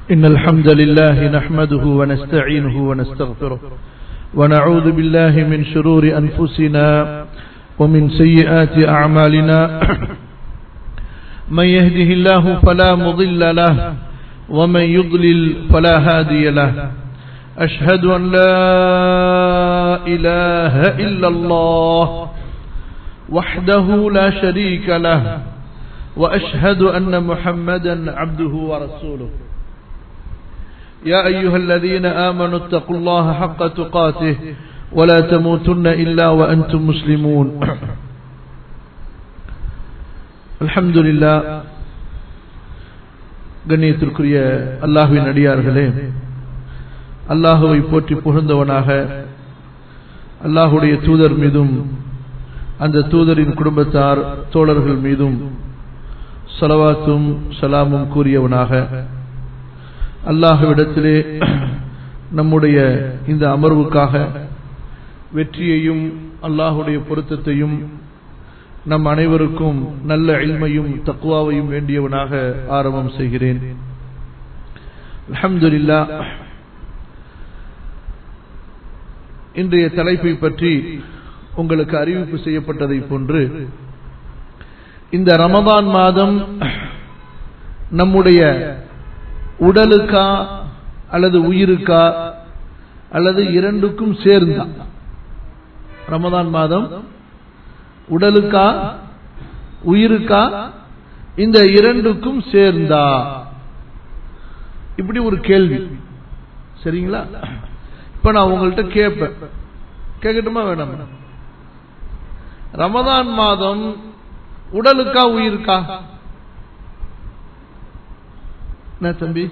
إن الحمد لله نحمده ونستعينه ونستغفره ونعوذ بالله من شرور أنفسنا ومن سيئات أعمالنا من يهده الله فلا مضل له ومن يضلل فلا هادي له أشهد أن لا إله إلا الله وحده لا شريك له وأشهد أن محمدا عبده ورسوله يا أيها الذين آمنوا اتقوا الله حق تقاته ولا تموتن إلا وأنتم مسلمون الحمد لله கண்ணியத்திற்குரிய அல்லாஹுவின் அடியார்களே அல்லாஹுவை போற்றி புகழ்ந்தவனாக அல்லாஹுடைய தூதர் மீதும் அந்த தூதரின் குடும்பத்தார் தோழர்கள் மீதும் சலவாத்தும் சலாமும் கூறியவனாக அல்லாஹுவிடத்திலே நம்முடைய இந்த அமர்வுக்காக வெற்றியையும் அல்லாஹுடைய பொருத்தத்தையும் நம் அனைவருக்கும் நல்ல இல்மையும் தக்குவாவையும் வேண்டியவனாக ஆரம்பம் செய்கிறேன் அலமதுல்லா இன்றைய தலைப்பை பற்றி உங்களுக்கு அறிவிப்பு செய்யப்பட்டதை போன்று இந்த ரமதான் மாதம் நம்முடைய உடலுக்கா அல்லது உயிருக்கா அல்லது இரண்டுக்கும் சேர்ந்தா ரமதான் மாதம் உடலுக்கா உயிருக்கா இந்த இரண்டுக்கும் சேர்ந்தா இப்படி ஒரு கேள்வி சரிங்களா இப்ப நான் உங்கள்கிட்ட கேட்பேன் கேட்கட்டுமா வேணாம் ரமதான் மாதம் உடலுக்கா உயிருக்கா என்ன தம்பி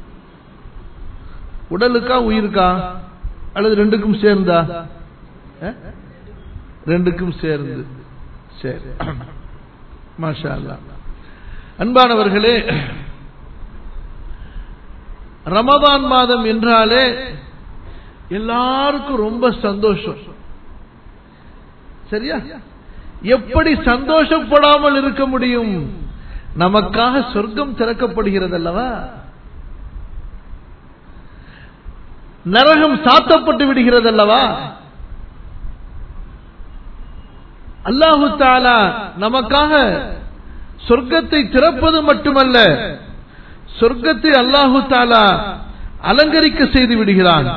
உடலுக்கா உயிருக்கா அல்லது ரெண்டுக்கும் சேர்ந்தா ரெண்டுக்கும் சேர்ந்து சரி மாஷா அன்பானவர்களே ரமதான் மாதம் என்றாலே எல்லாருக்கும் ரொம்ப சந்தோஷம் சரியா எப்படி சந்தோஷப்படாமல் இருக்க முடியும் நமக்காக சொர்க்கம் திறக்கப்படுகிறது அல்லவா நரகம் சாத்தப்பட்டு விடுகிறது அல்லவா அல்லாஹு தாலா நமக்காக சொர்க்கத்தை திறப்பது மட்டுமல்ல சொர்க்கத்தை அல்லாஹு தாலா அலங்கரிக்க செய்து விடுகிறான்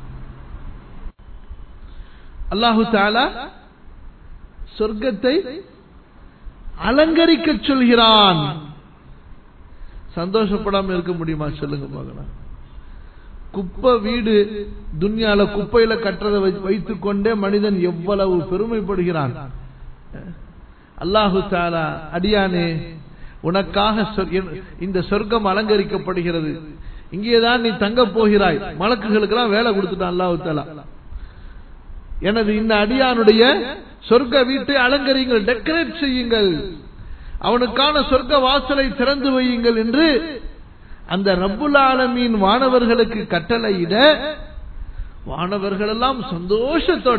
அல்லாஹு தாலா சொர்க்கத்தை அலங்கரிக்க சொல்கிறான் சந்தோஷப்படாம இருக்க முடியுமா சொல்லுங்க பார்க்கலாம் குப்பை வீடு துன்யால குப்பையில கட்டுறதை வைத்துக் கொண்டே மனிதன் எவ்வளவு பெருமைப்படுகிறான் அல்லாஹு தாலா அடியானே உனக்காக இந்த சொர்க்கம் அலங்கரிக்கப்படுகிறது இங்கேதான் நீ தங்க போகிறாய் மலக்குகளுக்கெல்லாம் வேலை கொடுத்துட்டான் அல்லாஹு தாலா எனது இந்த அடியானுடைய சொர்க்க வீட்டை அலங்கரியுங்கள் டெக்கரேட் செய்யுங்கள் அவனுக்கான சொர்க்க வாசலை திறந்து வையுங்கள் என்று அந்த ரப்புல் ஆலமீன் வானவர்களுக்கு கட்டளையிட வானவர்கள் எல்லாம் சந்தோஷத்தோட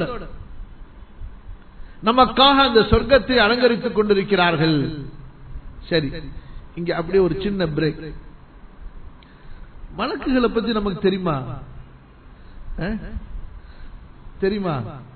நமக்காக அந்த சொர்க்கத்தை அலங்கரித்துக் கொண்டிருக்கிறார்கள் சரி இங்க அப்படியே ஒரு சின்ன பிரேக் மலக்குகளை பத்தி நமக்கு தெரியுமா தெரியுமா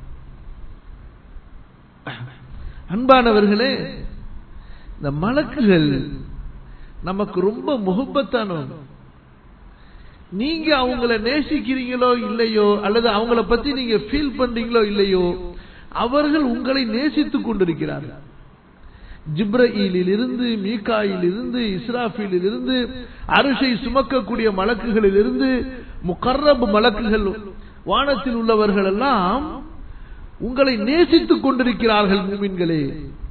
அன்பானவர்களே இந்த மலக்குகள் நமக்கு ரொம்ப முகப்பத்தானவங்க நீங்க அவங்கள நேசிக்கிறீங்களோ இல்லையோ அல்லது அவங்கள பத்தி நீங்க ஃபீல் பண்றீங்களோ இல்லையோ அவர்கள் உங்களை நேசித்துக் கொண்டிருக்கிறார்கள் ஜிப்ரஈலில் இருந்து மீகாயில் இருந்து இஸ்ராஃபில் இருந்து அரிசை சுமக்கக்கூடிய மலக்குகளில் இருந்து முகர்ரப் மலக்குகள் வானத்தில் உள்ளவர்கள் எல்லாம் உங்களை நேசித்துக் கொண்டிருக்கிறார்கள் மூமின்களே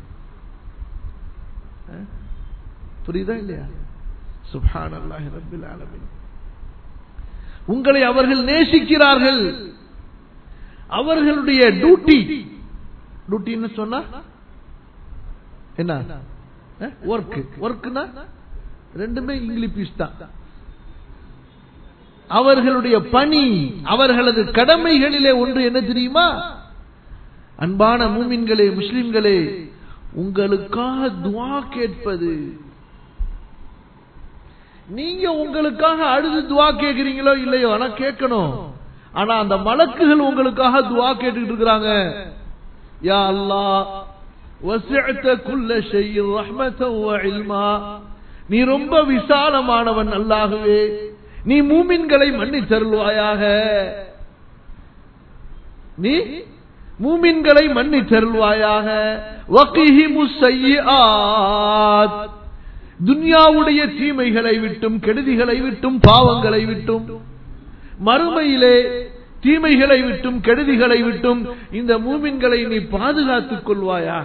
புரியுதா இல்லையா சுபான் அல்லாஹ் ரபில் ஆலமின் உங்களை அவர்கள் நேசிக்கிறார்கள் அவர்களுடைய டியூட்டி டியூட்டின்னு சொன்னா என்ன ஒர்க் ஒர்க்னா ரெண்டுமே இங்கிலீஷ் தான் அவர்களுடைய பணி அவர்களது கடமைகளிலே ஒன்று என்ன தெரியுமா அன்பான மூமின்களே முஸ்லிம்களே உங்களுக்காக துவா கேட்பது நீங்க உங்களுக்காக அழுது துவா கேக்குறீங்களோ இல்லையோ ஆனா கேட்கணும் ஆனா அந்த மலக்குகள் உங்களுக்காக துவா கேட்டுக்கிட்டு இருக்கிறாங்க யா அல்லாஹ் வசிஅத குல்ல ஷைஇன் ரஹ்மத்தன் வ இல்மா நீ ரொம்ப விசாலமானவன் அல்லாஹ்வே நீ மூமின்களை மன்னித்தருள்வாயாக நீ மூமின்களை மன்னித்தருள்வாயாக வகிஹிமுஸ் ஸய்யிஆத் துன்யாவுடைய தீமைகளை விட்டும் கெடுதிகளை விட்டும் பாவங்களை விட்டும் மறுமையிலே தீமைகளை விட்டும் கெடுதிகளை விட்டும் இந்த மூமின்களை நீ பாதுகாத்துக் கொள்வாயாக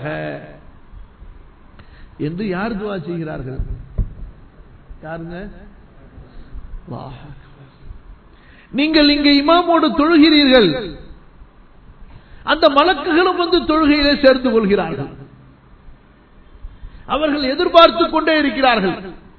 என்று யார் துவா செய்கிறார்கள் யாருங்க அல்லாஹ் அக்பர். நீங்கள் இங்கே இமாமோடு தொழுகிறீர்கள் அந்த மலக்குகளும் வந்து தொழுகையிலே சேர்ந்து கொள்கிறார்கள் அவர்கள் எதிர்பார்த்துக் கொண்டே இருக்கிறார்கள்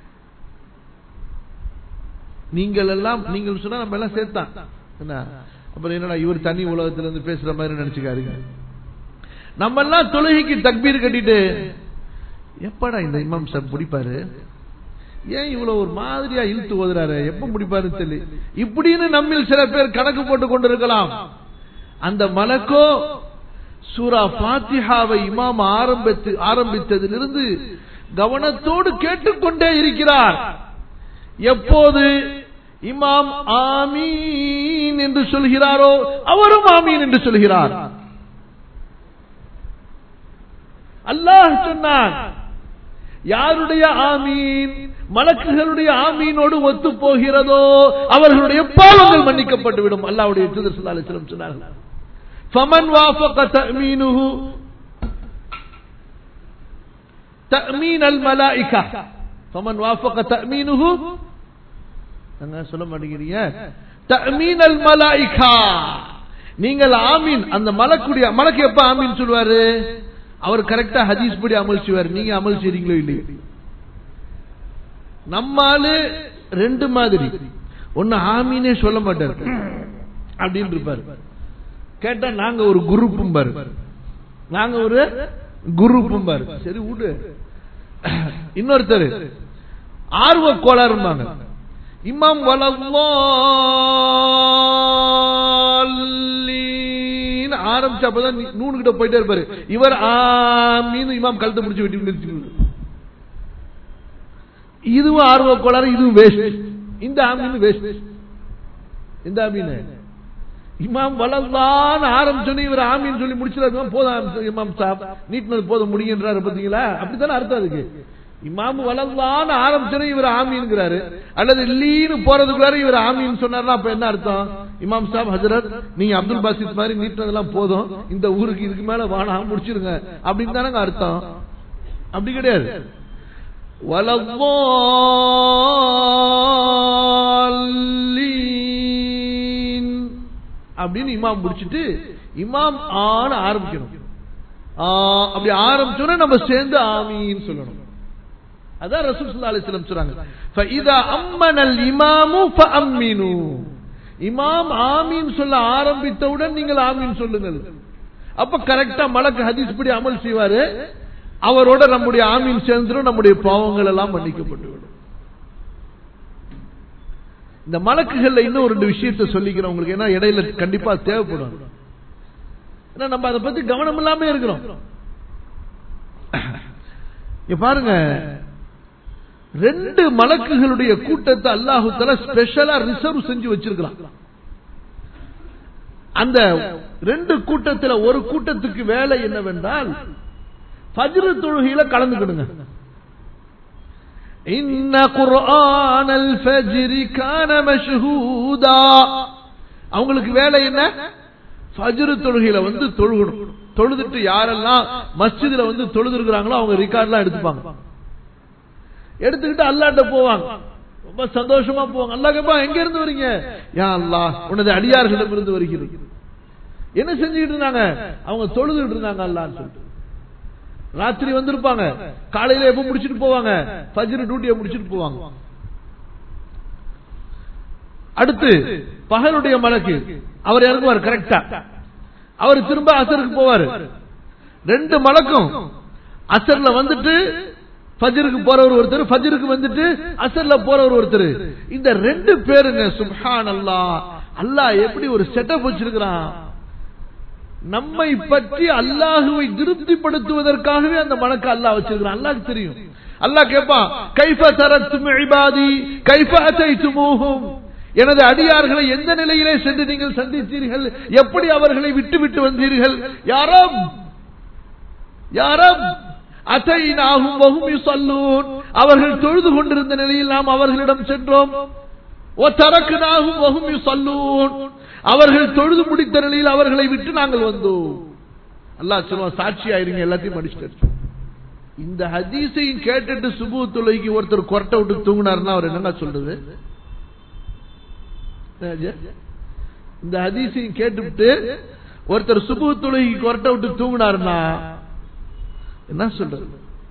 நீங்கள் எல்லாம் நீங்கள் சொன்னா நம்ம எல்லாம் சேர்த்தான் என்ன அப்புறம் என்னடா இவர் தனி உலகத்துல இருந்து பேசுற மாதிரி நினைச்சுக்காருங்க நம்ம எல்லாம் தொழுகைக்கு தக்பீர் கட்டிட்டு எப்படா இந்த இமாம் சார் முடிப்பாரு ஏன் இவ்வளவு ஒரு மாதிரியா இழுத்து ஓதுறாரு எப்ப முடிப்பாருன்னு சொல்லி இப்படின்னு நம்மில் சில பேர் கணக்கு போட்டு கொண்டிருக்கலாம் அந்த மலக்கோ சூரா பாத்திஹாவை இமாம் ஆரம்பித்து ஆரம்பித்ததிலிருந்து கவனத்தோடு கேட்டுக்கொண்டே இருக்கிறார் எப்போது இமாம் ஆமீன் என்று சொல்கிறாரோ அவரும் ஆமீன் என்று சொல்கிறார் அல்லாஹ் சொன்னான் யாருடைய ஆமீன் மலக்குகளுடைய ஆமீனோடு ஒத்து போகிறதோ அவர்களுடைய பாவங்கள் மன்னிக்கப்பட்டு விடும் அல்லாஹ்வுடைய தூதர் ஸல்லல்லாஹு அலைஹி வஸல்லம் சொன்னார்கள் ஃபமன் வாஃபக தஅமீனுஹு தஅமீன் அல் மலாயிகா ஃபமன் வாஃபக தஅமீனுஹு அங்க சொல்ல மாட்டேங்கிறீங்க தஅமீன் அல் மலாயிகா நீங்கள் ஆமீன் அந்த மலக்குடைய மலக்கு எப்ப ஆமீன் சொல்வாரு அவர் கரெக்டா ஹதீஸ் படி அமல் செய்வார் நீங்க அமல் செய்றீங்களோ இல்லையோ நம்மாலு ரெண்டு மாதிரி ஒன்னு ஆமீனே சொல்ல மாட்டார் அப்படின்னு இருப்பாரு கேட்டா நாங்க ஒரு குரூப்பும் பாரு நாங்க ஒரு குரூப்பும் பாரு சரி விடு இன்னொருத்தர் ஆர்வ கோளாறும்பாங்க இமாம் வலல்லாலீன் ஆரம்பிச்சப்பதான் நூனு கிட்ட போயிட்டே இருப்பாரு இவர் ஆமீன் இமாம் கழுத்தை முடிச்சு வெட்டி நிறுத்தி இதுவும் ஆர்வ கோளாறு இதுவும் வேஸ்ட் இந்த ஆமீன் வேஸ்ட் இந்த ஆமீன் இமாம் வளர்ந்தான் ஆரம்பிச்சோன்னு இவர் ஆமீன் சொல்லி முடிச்சிடாரு போதும் இமாம் சாப் நீட்டினது போதும் முடியுன்றாரு பாத்தீங்களா அப்படித்தானே அர்த்தம் அதுக்கு இமாம் வளர்ந்தான் ஆரம்பிச்சோன்னு இவர் ஆமீன்ங்கிறாரு அல்லது லீனு போறதுக்குள்ளார இவர் ஆமீன் சொன்னார்னா அப்ப என்ன அர்த்தம் இமாம் சாப் ஹசரத் நீங்க அப்துல் பாசித் மாதிரி நீட்டினதெல்லாம் போதும் இந்த ஊருக்கு இதுக்கு மேல வானா முடிச்சிருங்க அப்படின்னு தானங்க அர்த்தம் அப்படி கிடையாது வலல்லாலீன் அப்படின்னு இமாம் முடிச்சிட்டு இமாம் ஆன ஆரம்பிக்கணும் ஆ, அப்படி ஆரம்பிச்சோன்னா நம்ம சேர்ந்து ஆமீன் சொல்லணும் அதான் ரசூல் ஸல்லல்லாஹு அலைஹி வஸல்லம் சொல்றாங்க ஃபஇதா அம்மனல் இமாமு ஃபஅம்மினு இமாம் ஆமீன் சொல்ல ஆரம்பித்தவுடன் நீங்கள் ஆமீன் சொல்லுங்கள் அப்ப கரெக்டா மலக்கு ஹதீஸ் படி அமல் செய்வாரு அவரோட நம்முடைய ஆமீன் சேர்ந்துரும் நம்முடைய பாவங்கள் எல்லாம் மன்னிக்கப்பட்டு விடும் இந்த மலக்குகள்ல இன்னும் ரெண்டு விஷயத்தை சொல்லிக்கிறோம் உங்களுக்கு ஏன்னா இடையில கண்டிப்பா தேவைப்படும் ஏன்னா நம்ம அதை பத்தி கவனம் இல்லாம இருக்கிறோம் இங்க பாருங்க ரெண்டு மலக்குகளுடைய கூட்டத்தை அல்லாஹு தஆலா ஸ்பெஷலா ரிசர்வ் செஞ்சு வச்சிருக்கிறான் அந்த ரெண்டு கூட்டத்துல ஒரு கூட்டத்துக்கு வேலை என்னவென்றால் ஃபஜ்ர் தொழுகையில கலந்துக்கிடுங்க இன்ன குர்ஆனல் ஃபஜ்ரி கான மஷ்ஹூதா அவங்களுக்கு வேலை என்ன ஃபஜ்ர் தொழுகையில வந்து தொழுகணும் தொழுதுட்டு யாரெல்லாம் மஸ்ஜிதுல வந்து தொழுது இருக்கிறாங்களோ அவங்க ரெக்கார்ட்லாம் எடுத்துப்பாங்க எடுத்துக்கிட்டு அல்லாட்ட போவாங்க ரொம்ப சந்தோஷமா போவாங்க அல்லா கேப்பா எங்க இருந்து வரீங்க யா அல்லாஹ் உனது அடியார்களிடம் இருந்து வருகிறது என்ன செஞ்சுக்கிட்டு இருந்தாங்க அவங்க தொழுதுட்டு இருந்தாங்க அல்லான்னு சொல்லிட்டு ராத்திரி வந்திருப்பாங்க காலையில எப்ப முடிச்சிட்டு போவாங்க ஃபஜ்ர் டியூட்டியை முடிச்சிட்டு போவாங்க அடுத்து பகலுடைய மலக்கு அவர் இறங்குவார் கரெக்டா அவர் திரும்ப அசருக்கு போவார் ரெண்டு மலக்கும் அசர்ல வந்துட்டு ஃபஜ்ருக்கு போறவர் ஒருத்தர் ஃபஜ்ருக்கு வந்துட்டு அசர்ல போறவர் ஒருத்தர் இந்த ரெண்டு பேருங்க சுப்ஹான் அல்லாஹ் அல்லாஹ் எப்படி ஒரு செட்டப் வச்சிருக்கிறான் நம்மை பற்றி அல்லாஹுவை திருப்திப்படுத்துவதற்காகவே அந்த மலக்கு அல்லாஹ் வச்சிருக்கிறான் அல்லாஹ்க்கு தெரியும் அல்லாஹ் கேட்பான் கைஃப தரத்தும் இபாதி கைஃப அதைத்துமூஹும் எனது அடியார்களை எந்த நிலையிலே சென்று நீங்கள் சந்தித்தீர்கள் எப்படி அவர்களை விட்டு விட்டு வந்தீர்கள் யாரும் யாரும் அதைனாகும் வகும் சொல்லூன் அவர்கள் தொழுது கொண்டிருந்த நிலையில் நாம் அவர்களிடம் சென்றோம் தரக்குனாகும் வகும் சொல்லூன் அவர்கள் தொழுது முடித்த நிலையில் அவர்களை விட்டு நாங்கள் வந்தோம் அல்லாஹ் சொல்லுவோம் சாட்சி ஆயிருங்க எல்லாத்தையும் படிச்சுட்டு இந்த ஹதீஸையும் கேட்டுட்டு சுபு தொலைக்கு ஒருத்தர் கொரட்டை விட்டு தூங்கினார்னா அவர் என்னங்க சொல்றது இந்த ஹதீஸையும் கேட்டுவிட்டு ஒருத்தர் சுபு தொழுகி கொரட்டை விட்டு தூங்கினார்னா என்ன சொல்றது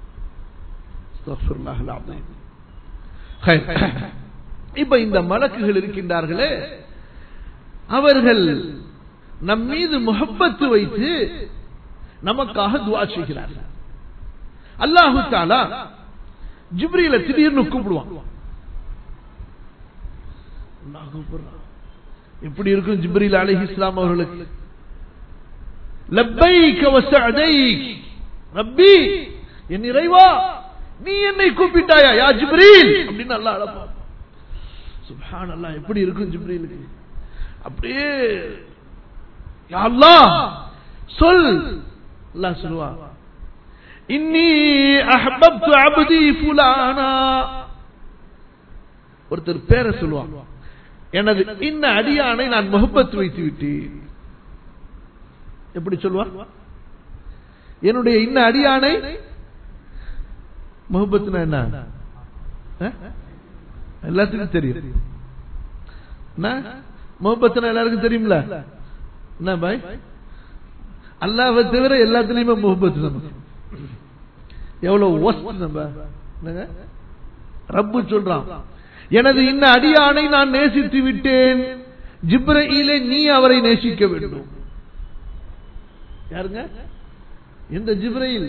இப்ப இந்த மலக்குகள் இருக்கின்றார்களே அவர்கள் நம் மீது முகப்பத்து வைத்து நமக்காக துவா செய்கிறார்கள் அல்லாஹு தாலா ஜிப்ரியில திடீர்னு கூப்பிடுவான் எப்படி இருக்கும் ஜிப்ரீல் அலி இஸ்லாம் அவர்களுக்கு லப்பைக வசஅதைக் ரப்பி என் இறைவா நீ என்னை கூப்பிட்டாயா யா ஜிப்ரீல் அப்படின்னு அல்லாஹ் அழப்பான் சுப்ஹான் அல்லாஹ் எப்படி இருக்கும் ஜிப்ரீலுக்கு அப்படியே யா அல்லாஹ் சொல் அல்லாஹ் சொல்லுவா இன்னி அஹ்பப்து அப்தி ஃபுலானா ஒருத்தர் பேரை சொல்லுவான் எனது இன்ன அடியானை நான் முகப்பத்து வைத்து விட்டேன் எப்படி சொல்லுவா என்னுடைய இன்ன அடியானை முகப்பத்துனா என்ன எல்லாத்துக்கும் தெரியும் முகப்பத்துனா எல்லாருக்கும் தெரியும்ல என்ன பாய் அல்லாவை தவிர எல்லாத்துலயுமே முகப்பத்து நமக்கு எவ்வளவு ஒஸ்ட் நம்ம ரப்பு சொல்றான் எனது இன்ன அடியானை நான் நேசித்து விட்டேன் ஜிப்ரீலே நீ அவரை நேசிக்க வேண்டும் யாருங்க எந்த ஜிப்ரீல்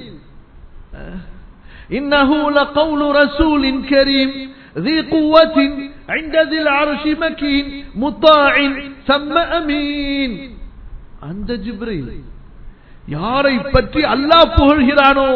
إنه لقول رسول كريم ذي قوة عند ذي العرش مكين مطاع ثم أمين அந்த ஜிப்ரீல் யாரை பற்றி அல்லாஹ் புகழ்கிறானோ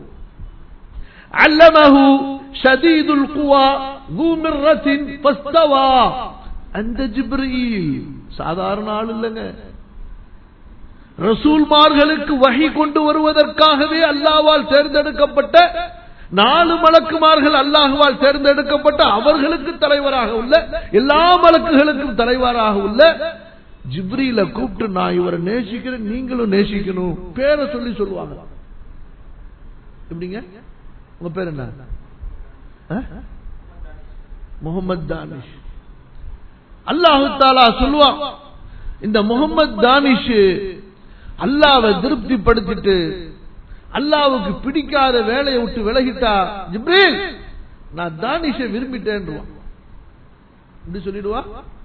அல்லமஹு ஷதீதுல் குவா ذو مرة فاستوى அந்த ஜிப்ரீல் சாதாரண ஆள் இல்லைங்க ரசூல்மார்களுக்கு வகை கொண்டு வருவதற்காகவே அல்லாவால் தேர்ந்தெடுக்கப்பட்ட நாலு மலக்குமார்கள் அல்லாஹுவால் தேர்ந்தெடுக்கப்பட்ட அவர்களுக்கு தலைவராக உள்ள எல்லா மலக்குகளுக்கும் தலைவராக உள்ள ஜிப்ரீல கூப்பிட்டு நான் இவரை நேசிக்கிறேன் நீங்களும் நேசிக்கணும் பேரை சொல்லி சொல்லுவாங்க எப்படிங்க உங்க பேர் என்ன முகமது தானிஷ் அல்லாஹு தாலா சொல்லுவான் இந்த முகமது தானிஷ் அல்லாவை திருப்திப்படுத்திட்டு அல்லாவுக்கு பிடிக்காத வேலையை விட்டு விலகிட்டா ஜிப்ரீல் நான் தானிஷை விரும்பிட்டேன் இப்படி சொல்லிடுவா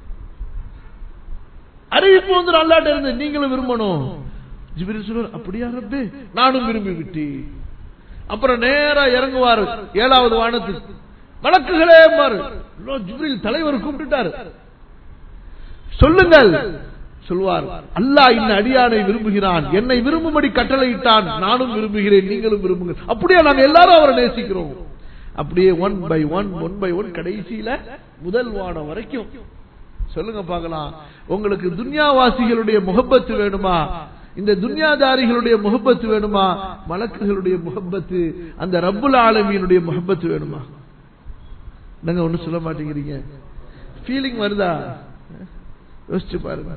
அறிவிப்பு வந்து அல்லாட்ட இருந்து நீங்களும் விரும்பணும் ஜிப்ரீல் சொல்லுவார் அப்படியா ரப்பே நானும் விரும்பி விட்டேன் அப்புறம் நேரா இறங்குவார் ஏழாவது வானத்துக்கு வழக்குகளே மாறு ஜிப்ரீல் தலைவர் கூப்பிட்டுட்டாரு சொல்லுங்கள் சொல்வார் அல்லாஹ் இந்த அடியானை விரும்புகிறான் என்னை விரும்பும்படி கட்டளையிட்டான் நானும் விரும்புகிறேன் நீங்களும் விரும்புங்கள் அப்படியே நாங்க எல்லாரும் அவரை நேசிக்கிறோம் அப்படியே one by one one by one கடைசியில முதல் வானம் வரைக்கும் சொல்லுங்க பார்க்கலாம் உங்களுக்கு துன்யாவாசிகளுடைய முகப்பத்து வேணுமா இந்த துன்யாதாரிகளுடைய முகப்பத்து வேணுமா மலக்குகளுடைய முகப்பத்து அந்த ரப்புல் ஆலமியினுடைய முகப்பத்து வேணுமா நாங்க ஒண்ணு சொல்ல மாட்டேங்கிறீங்க ஃபீலிங் வருதா யோசிச்சு பாருங்க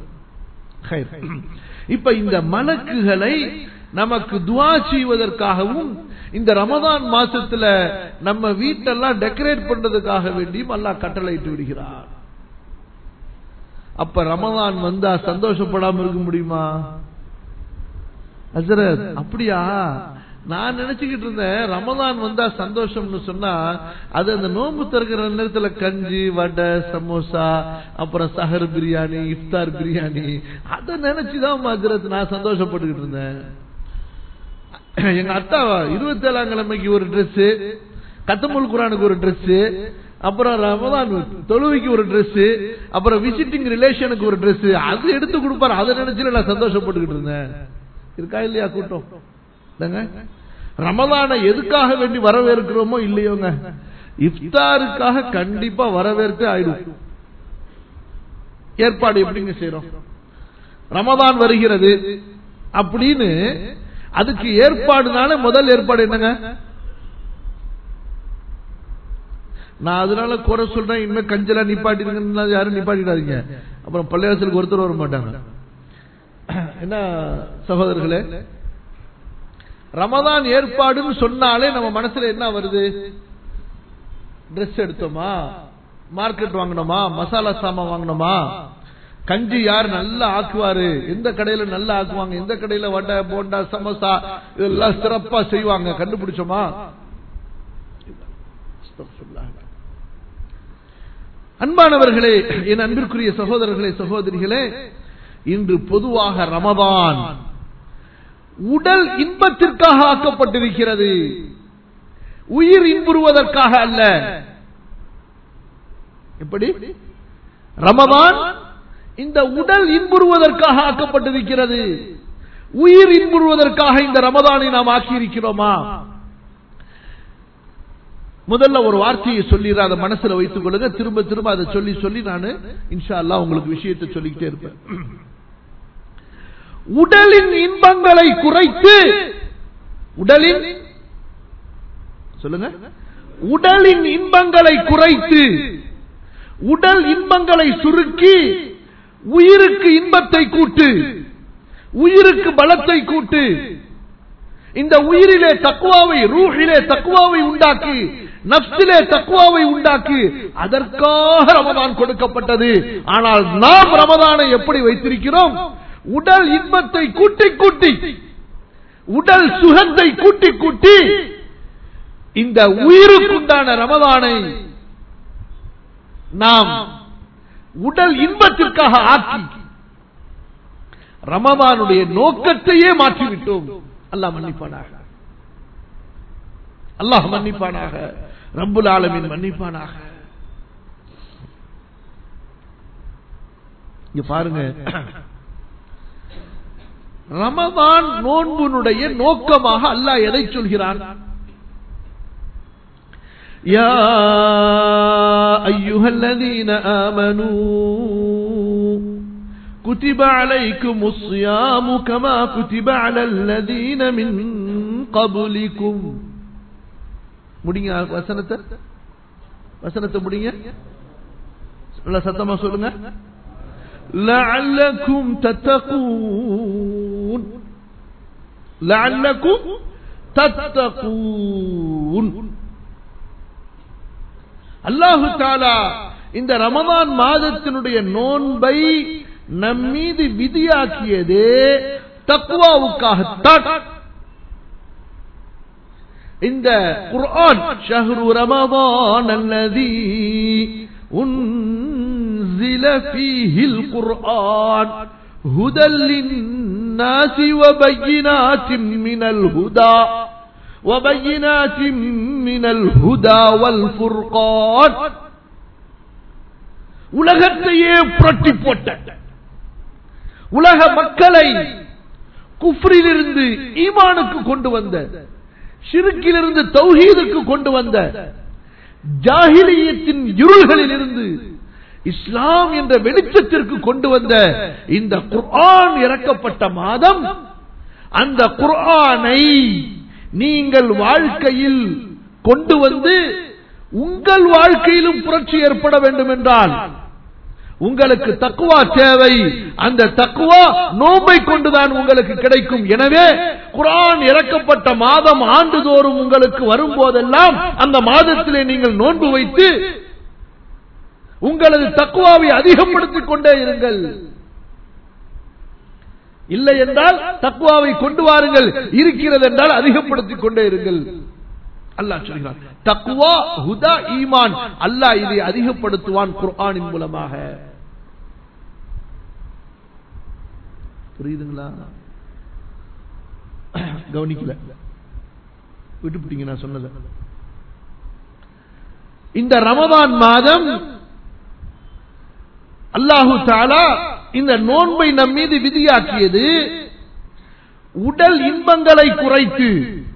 இப்ப இந்த மலக்குகளை நமக்கு துவா செய்வதற்காகவும் இந்த ரமதான் மாசத்துல நம்ம வீட்டெல்லாம் டெக்கரேட் பண்றதுக்காக வேண்டியும் அல்லாஹ் கட்டளையிட்டு விடுகிறார் அப்ப ரமதான் வந்தா சந்தோஷப்படாம இருக்க முடியுமா ஹசரத் அப்படியா நான் நினைச்சுக்கிட்டு இருந்தேன் ரமதான் வந்தா சந்தோஷம்னு சொன்னா அது அந்த நோன்பு திறக்கிற நேரத்துல கஞ்சி வடை சமோசா அப்புறம் சஹர் பிரியாணி இஃப்தார் பிரியாணி அதை நினைச்சுதான் ஹசரத் நான் சந்தோஷப்பட்டுக்கிட்டு இருந்தேன் எங்க அத்தா இருபத்தி ஏழாம் கிழமைக்கு ஒரு ட்ரெஸ் கத்தமுல் குரானுக்கு ஒரு Dress அப்புறம் ரமதான் தொழுவிக்கு ஒரு Dress அப்புறம் விசிட்டிங் ரிலேஷனுக்கு ஒரு Dress அது எடுத்து கொடுப்பாரு அதை நினைச்சு நான் சந்தோஷப்பட்டுக்கிட்டு இருந்தேன் இருக்கா இல்லையா கூட்டம் இல்லைங்க ரமதானை எதுக்காக வேண்டி வரவேற்கிறோமோ இல்லையோங்க இஃப்தாருக்காக கண்டிப்பா வரவேற்க ஆயிடும் ஏற்பாடு எப்படிங்க செய்யறோம் ரமதான் வருகிறது அப்படின்னு அதுக்கு ஏற்பாடுனால முதல் ஏற்பாடு என்னங்க நான் அதனால குறை சொல்றேன் இனிமே கஞ்சலா நிப்பாட்டிருங்கன்னா யாரும் நிப்பாட்டிடாதீங்க அப்புறம் பள்ளிவாசலுக்கு ஒருத்தர் வர மாட்டாங்க என்ன சகோதரர்களே ரமதான் ஏற்பாடுன்னு சொன்னாலே நம்ம மனசுல என்ன வருது ட்ரெஸ் எடுத்தோமா மார்க்கெட் வாங்கினோமா மசாலா சாமான் வாங்கினோமா கஞ்சி யார் நல்லா ஆக்குவாரு எந்த கடையில நல்லா ஆக்குவாங்க எந்த கடையில வடை போண்டா சமோசா இதெல்லாம் சிறப்பா செய்வாங்க கண்டுபிடிச்சோமா அன்பானவர்களே என் அன்பிற்குரிய சகோதரர்களே சகோதரிகளே இன்று பொதுவாக ரமதான் உடல் இன்பத்திற்காக ஆக்கப்பட்டிருக்கிறது உயிர் இன்புறுவதற்காக அல்ல எப்படி ரமதான் இந்த உடல் இன்புறுவதற்காக ஆக்கப்பட்டிருக்கிறது உயிர் இன்புறுவதற்காக இந்த ரமதானை நாம் ஆக்கியிருக்கிறோமா முதல்ல ஒரு வார்த்தையை சொல்லி அதை மனசுல வைத்துக் கொள்ளுங்க திரும்ப திரும்ப அதை சொல்லி சொல்லி நான் இன்ஷா அல்லா உங்களுக்கு விஷயத்தை சொல்லிக்கிட்டே இருப்பேன் உடலின் இன்பங்களை குறைத்து உடலின் சொல்லுங்க உடலின் இன்பங்களை குறைத்து உடல் இன்பங்களை சுருக்கி உயிருக்கு இன்பத்தை கூட்டு உயிருக்கு பலத்தை கூட்டு இந்த உயிரிலே தக்குவாவை ரூஹிலே தக்குவாவை உண்டாக்கி நப்சிலே தக்குவாவை உண்டாக்கி அதற்காக ரமதான் கொடுக்கப்பட்டது ஆனால் நாம் ரமதானை எப்படி வைத்திருக்கிறோம் உடல் இன்பத்தை கூட்டி கூட்டி உடல் சுகத்தை கூட்டி கூட்டி இந்த உயிருக்குண்டான ரமதானை நாம் உடல் இன்பத்திற்காக ஆக்கி ரமதானுடைய நோக்கத்தையே மாற்றிவிட்டோம் அல்லாஹ் மன்னிப்பானாக அல்லாஹ் மன்னிப்பானாக ரப்புல் ஆலமின் மன்னிப்பானாக இங்க பாருங்க ரமதான் நோன்புனுடைய நோக்கமாக அல்லாஹ் எதை சொல்கிறான் يا أيها الذين آمنوا كتب عليكم الصيام كما كتب على الذين من قبلكم முடிங்க வசனத்தை வசனத்தை முடிங்க நல்ல சத்தமா சொல்லுங்க لعلكم تتقون لعلكم تتقون அல்லாஹு தாலா இந்த ரமதான் மாதத்தினுடைய நோன்பை நம் மீது விதியாக்கியதே தக்குவாவுக்காகத்தான் இந்த குர்ஆன் ஷஹ்ரு ரமதான் அல்லதி உன்சில ஃபீஹில் குர்ஆன் هدى للناس وبينات من الهدى وبينات من الهدى والفرقان உலகத்தையே புரட்டி போட்ட உலக மக்களை குஃப்ரிலிருந்து ஈமானுக்கு கொண்டு வந்த ஷிருக்கிலிருந்து தௌஹீதுக்கு கொண்டு வந்த ஜாகிலியத்தின் இருள்களில் இருந்து இஸ்லாம் என்ற வெளிச்சத்திற்கு கொண்டு வந்த இந்த குர்ஆன் இறக்கப்பட்ட மாதம் அந்த குர்ஆனை நீங்கள் வாழ்க்கையில் கொண்டு வந்து உங்கள் வாழ்க்கையிலும் புரட்சி ஏற்பட வேண்டும் என்றால் உங்களுக்கு தக்குவா தேவை அந்த தக்குவா நோம்பை கொண்டுதான் உங்களுக்கு கிடைக்கும் எனவே குரான் இறக்கப்பட்ட மாதம் ஆண்டுதோறும் உங்களுக்கு வரும்போதெல்லாம் அந்த மாதத்திலே நீங்கள் நோன்பு வைத்து உங்களது தக்குவாவை அதிகப்படுத்திக் கொண்டே இருங்கள் இல்லை என்றால் தக்குவாவை கொண்டு வாருங்கள் இருக்கிறது என்றால் அதிகப்படுத்திக் கொண்டே இருங்கள் அல்லாஹ் சொல்கிறான் தக்குவா ஹுதா ஈமான் அல்லாஹ் இதை அதிகப்படுத்துவான் குர்ஆனின் மூலமாக புரியுதுங்களா கவனிக்கல விட்டுப்பிட்டீங்க நான் சொன்னதை இந்த ரமதான் மாதம் அல்லாஹு தாலா இந்த நோன்பை நம் மீது விதியாக்கியது உடல் இன்பங்களை குறைத்து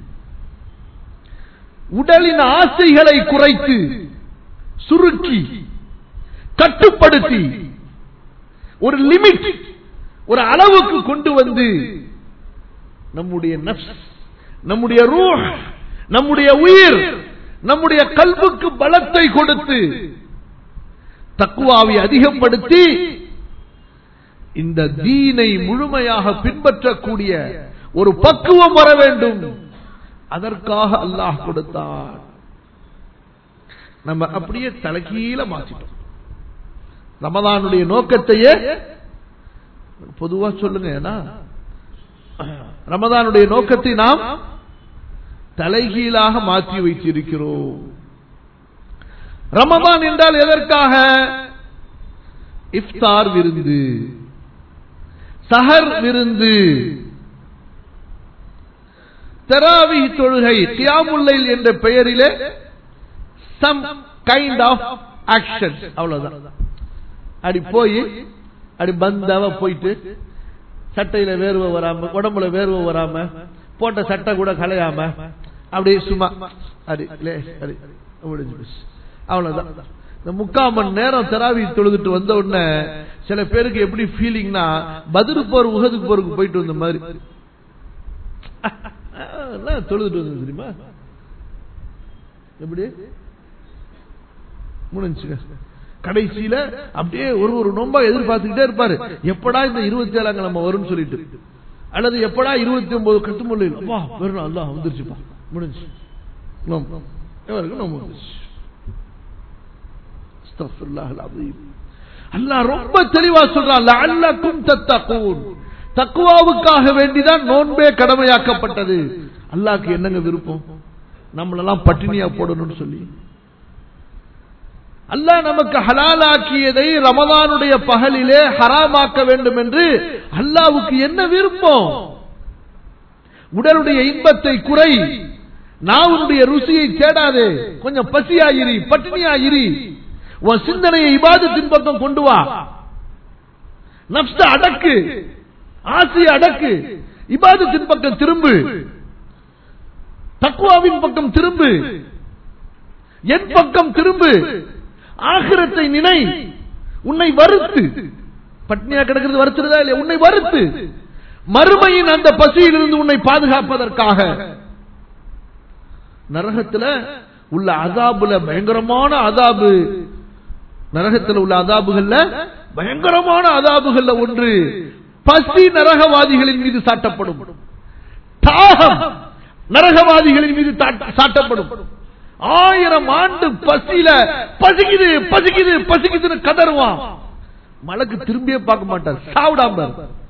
உடலின் ஆசைகளை குறைத்து சுருக்கி கட்டுப்படுத்தி ஒரு லிமிட் ஒரு அளவுக்கு கொண்டு வந்து நம்முடைய நப்ஸ் நம்முடைய ரூஹ் நம்முடைய உயிர் நம்முடைய கல்வுக்கு பலத்தை கொடுத்து தக்குவாவை அதிகப்படுத்தி இந்த தீனை முழுமையாக பின்பற்றக்கூடிய ஒரு பக்குவம் வர வேண்டும் அதற்காக அல்லாஹ் கொடுத்தான் நம்ம அப்படியே தலைகீழ மாத்திட்டோம் ரமதானுடைய நோக்கத்தையே பொதுவா சொல்லுங்க ஏன்னா ரமதானுடைய நோக்கத்தை நாம் தலைகீழாக மாற்றி வைத்திருக்கிறோம் ரமதான் என்றால் எதற்காக இஃப்தார் விருந்து சஹர் விருந்து தெராவி தொழுகை கியாமுல்லைல் என்ற பெயரிலே சம் கைண்ட் ஆஃப் ஆக்ஷன் அவ்வளவுதான் அப்படி போய் அப்படி பந்தாவ போயிட்டு சட்டையில வேர்வை வராம உடம்புல வேர்வை வராம போட்ட சட்டை கூட கலையாம அப்படி சும்மா அடி லே அடி முடிஞ்சு போச்சு அவ்வளவுதான் இந்த முக்கால் மணி நேரம் தெராவி தொழுதுட்டு வந்த உடனே சில பேருக்கு எப்படி ஃபீலிங்னா பதிரு போர் உகதுக்கு போருக்கு போயிட்டு வந்த மாதிரி தொழுதுட்டு வந்தது தெரியுமா எப்படி முடிஞ்சுங்க கடைசியில அப்படியே ஒரு ஒரு நோம்பா எதிர்பார்த்துக்கிட்டே இருப்பாரு எப்படா இந்த இருபத்தி ஏழாம் கிழமை வரும்னு சொல்லிட்டு அல்லது எப்படா இருபத்தி ஒன்பது கட்டுமுள்ள அப்பா வெறும் அல்லா வந்துருச்சுப்பா முடிஞ்சு நோம்பு வந்துருச்சு அல்லாஹ் ரொம்ப தெளிவா சொல்றான் அல்லக்கும் தத்தகூன் தக்குவாவுக்காக வேண்டிதான் நோன்பே கடமையாக்கப்பட்டது அல்லாஹ்க்கு என்னங்க விருப்பம் நம்மளெல்லாம் பட்டினியா போடணும்னு சொல்லி அல்லாஹ் நமக்கு ஹலாலாக்கியதை ரமதானுடைய பகலிலே ஹராமாக்க வேண்டும் என்று அல்லாவுக்கு என்ன விருப்பம் உடலுடைய இன்பத்தை குறை நாவுடைய ருசியை தேடாதே கொஞ்சம் பசியாயிரி பட்டினியாயிரி உன் சிந்தனையை இபாதத்தின் பக்கம் கொண்டு வா நப்ச அடக்கு ஆசையை அடக்கு இபாதத்தின் பக்கம் திரும்பு தக்குவாவின் பக்கம் திரும்பு என் பக்கம் திரும்பு ஆகிரத்தை நினை உன்னை வருத்து பட்னியா கிடக்கிறது வருத்துறதா இல்லையா உன்னை வருத்து மறுமையின் அந்த பசியிலிருந்து உன்னை பாதுகாப்பதற்காக நரகத்துல உள்ள அதாபுல பயங்கரமான அதாபு நரகத்தில் உள்ள அதாபுகள்ல பயங்கரமான அதாபுகள்ல ஒன்று பசி நரகவாதிகளின் மீது சாட்டப்படும் தாகம் நரகவாதிகளின் மீது சாட்டப்படும் ஆயிரம் ஆண்டு பசியில பசிக்குது பசிக்குது பசிக்குதுன்னு கதறுவான் மலைக்கு திரும்பியே பார்க்க மாட்டார் சாவிடாம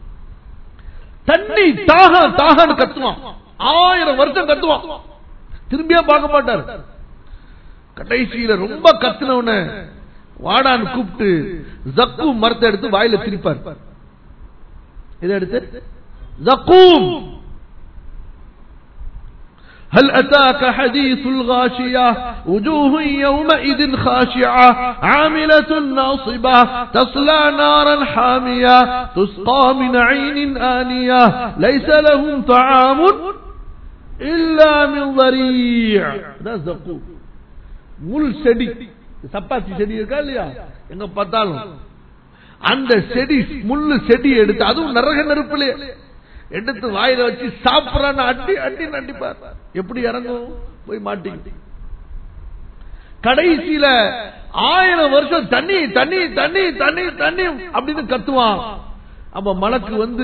தண்ணி தாக தாகன்னு கத்துவான் ஆயிரம் வருஷம் கத்துவான் திரும்பியே பார்க்க மாட்டார் கடைசியில ரொம்ப கத்துனவன வாடான்னு கூப்பிட்டு ஜக்கு மரத்தை எடுத்து வாயில திரிப்பார் இதை எடுத்து ஜக்கூம் هل أتاك حديث الغاشية وجوه يومئذ خاشعة عاملة ناصبة تصلى نارا حامية تسقى من عين آنية ليس لهم طعام إلا من ضريع ده زقوم முள் செடி சப்பாத்தி செடி இருக்கா இல்லையா எங்க பார்த்தாலும் அந்த செடி முள்ளு செடி எடுத்து அதுவும் நரக நெருப்புல எடுத்து வாயில வச்சு சாப்பிடறான்னு அட்டி அட்டி நட்டிப்பார் எப்படி இறங்கும் போய் மாட்டி கடைசியில ஆயிரம் வருஷம் தண்ணி தண்ணி தண்ணி தண்ணி தண்ணி அப்படின்னு கத்துவான் அப்ப மலக்கு வந்து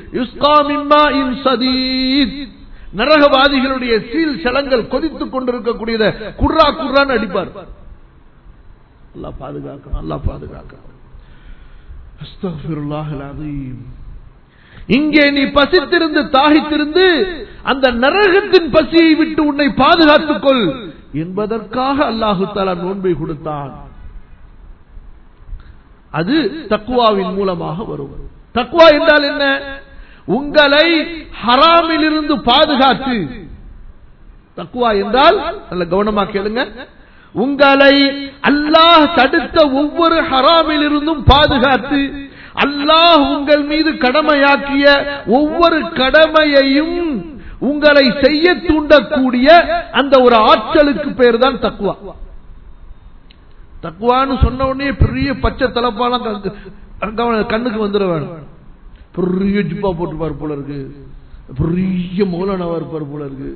நரகவாதிகளுடைய சீல் சலங்கள் கொதித்துக் கொண்டிருக்கக்கூடியத குர்ரா குர்ரான்னு அடிப்பார் அல்லா பாதுகாக்கணும் அல்லா பாதுகாக்கணும் இங்கே நீ பசித்திருந்து தாகித்திருந்து அந்த நரகத்தின் பசியை விட்டு உன்னை பாதுகாத்துக் கொள் என்பதற்காக அல்லாஹு தாலா நோன்பை கொடுத்தான் அது தக்குவாவின் மூலமாக வரும் தக்குவா என்றால் என்ன உங்களை ஹராமில் இருந்து பாதுகாத்து தக்குவா என்றால் நல்ல கவனமா கேளுங்க உங்களை அல்லாஹ் தடுத்த ஒவ்வொரு ஹராமிலிருந்தும் பாதுகாத்து அல்லாஹ் உங்கள் மீது கடமையாக்கிய ஒவ்வொரு கடமையையும் உங்களை செய்ய தூண்டக்கூடிய அந்த ஒரு ஆற்றலுக்கு பேர் தான் தக்குவா தக்குவான்னு சொன்ன உடனே பெரிய பச்சை தலப்பாலாம் கண்ணுக்கு வந்துட வேணும் பெரிய ஜிப்பா போட்டுப்பார் போல இருக்கு பெரிய மௌலானவா இருப்பார் போல இருக்கு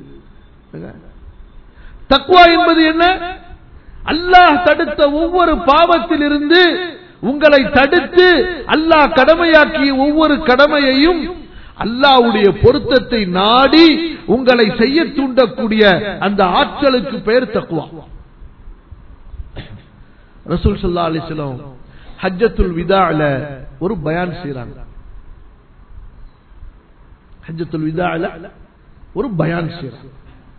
தக்குவா என்பது என்ன அல்லாஹ் தடுத்த ஒவ்வொரு பாவத்திலிருந்து உங்களை தடுத்து அல்லாஹ் கடமையாக்கிய ஒவ்வொரு கடமையையும் அல்லாவுடைய பொருத்தத்தை நாடி உங்களை செய்ய தூண்டக்கூடிய அந்த ஆற்றலுக்கு பெயர் தக்குவா ரசூல் சல்லா அலிஸ்லாம் ஹஜ்ஜத்துல் விதால ஒரு பயான் செய்யறாங்க ஹஜ்ஜத்துல் விதால ஒரு பயான் செய்யறாங்க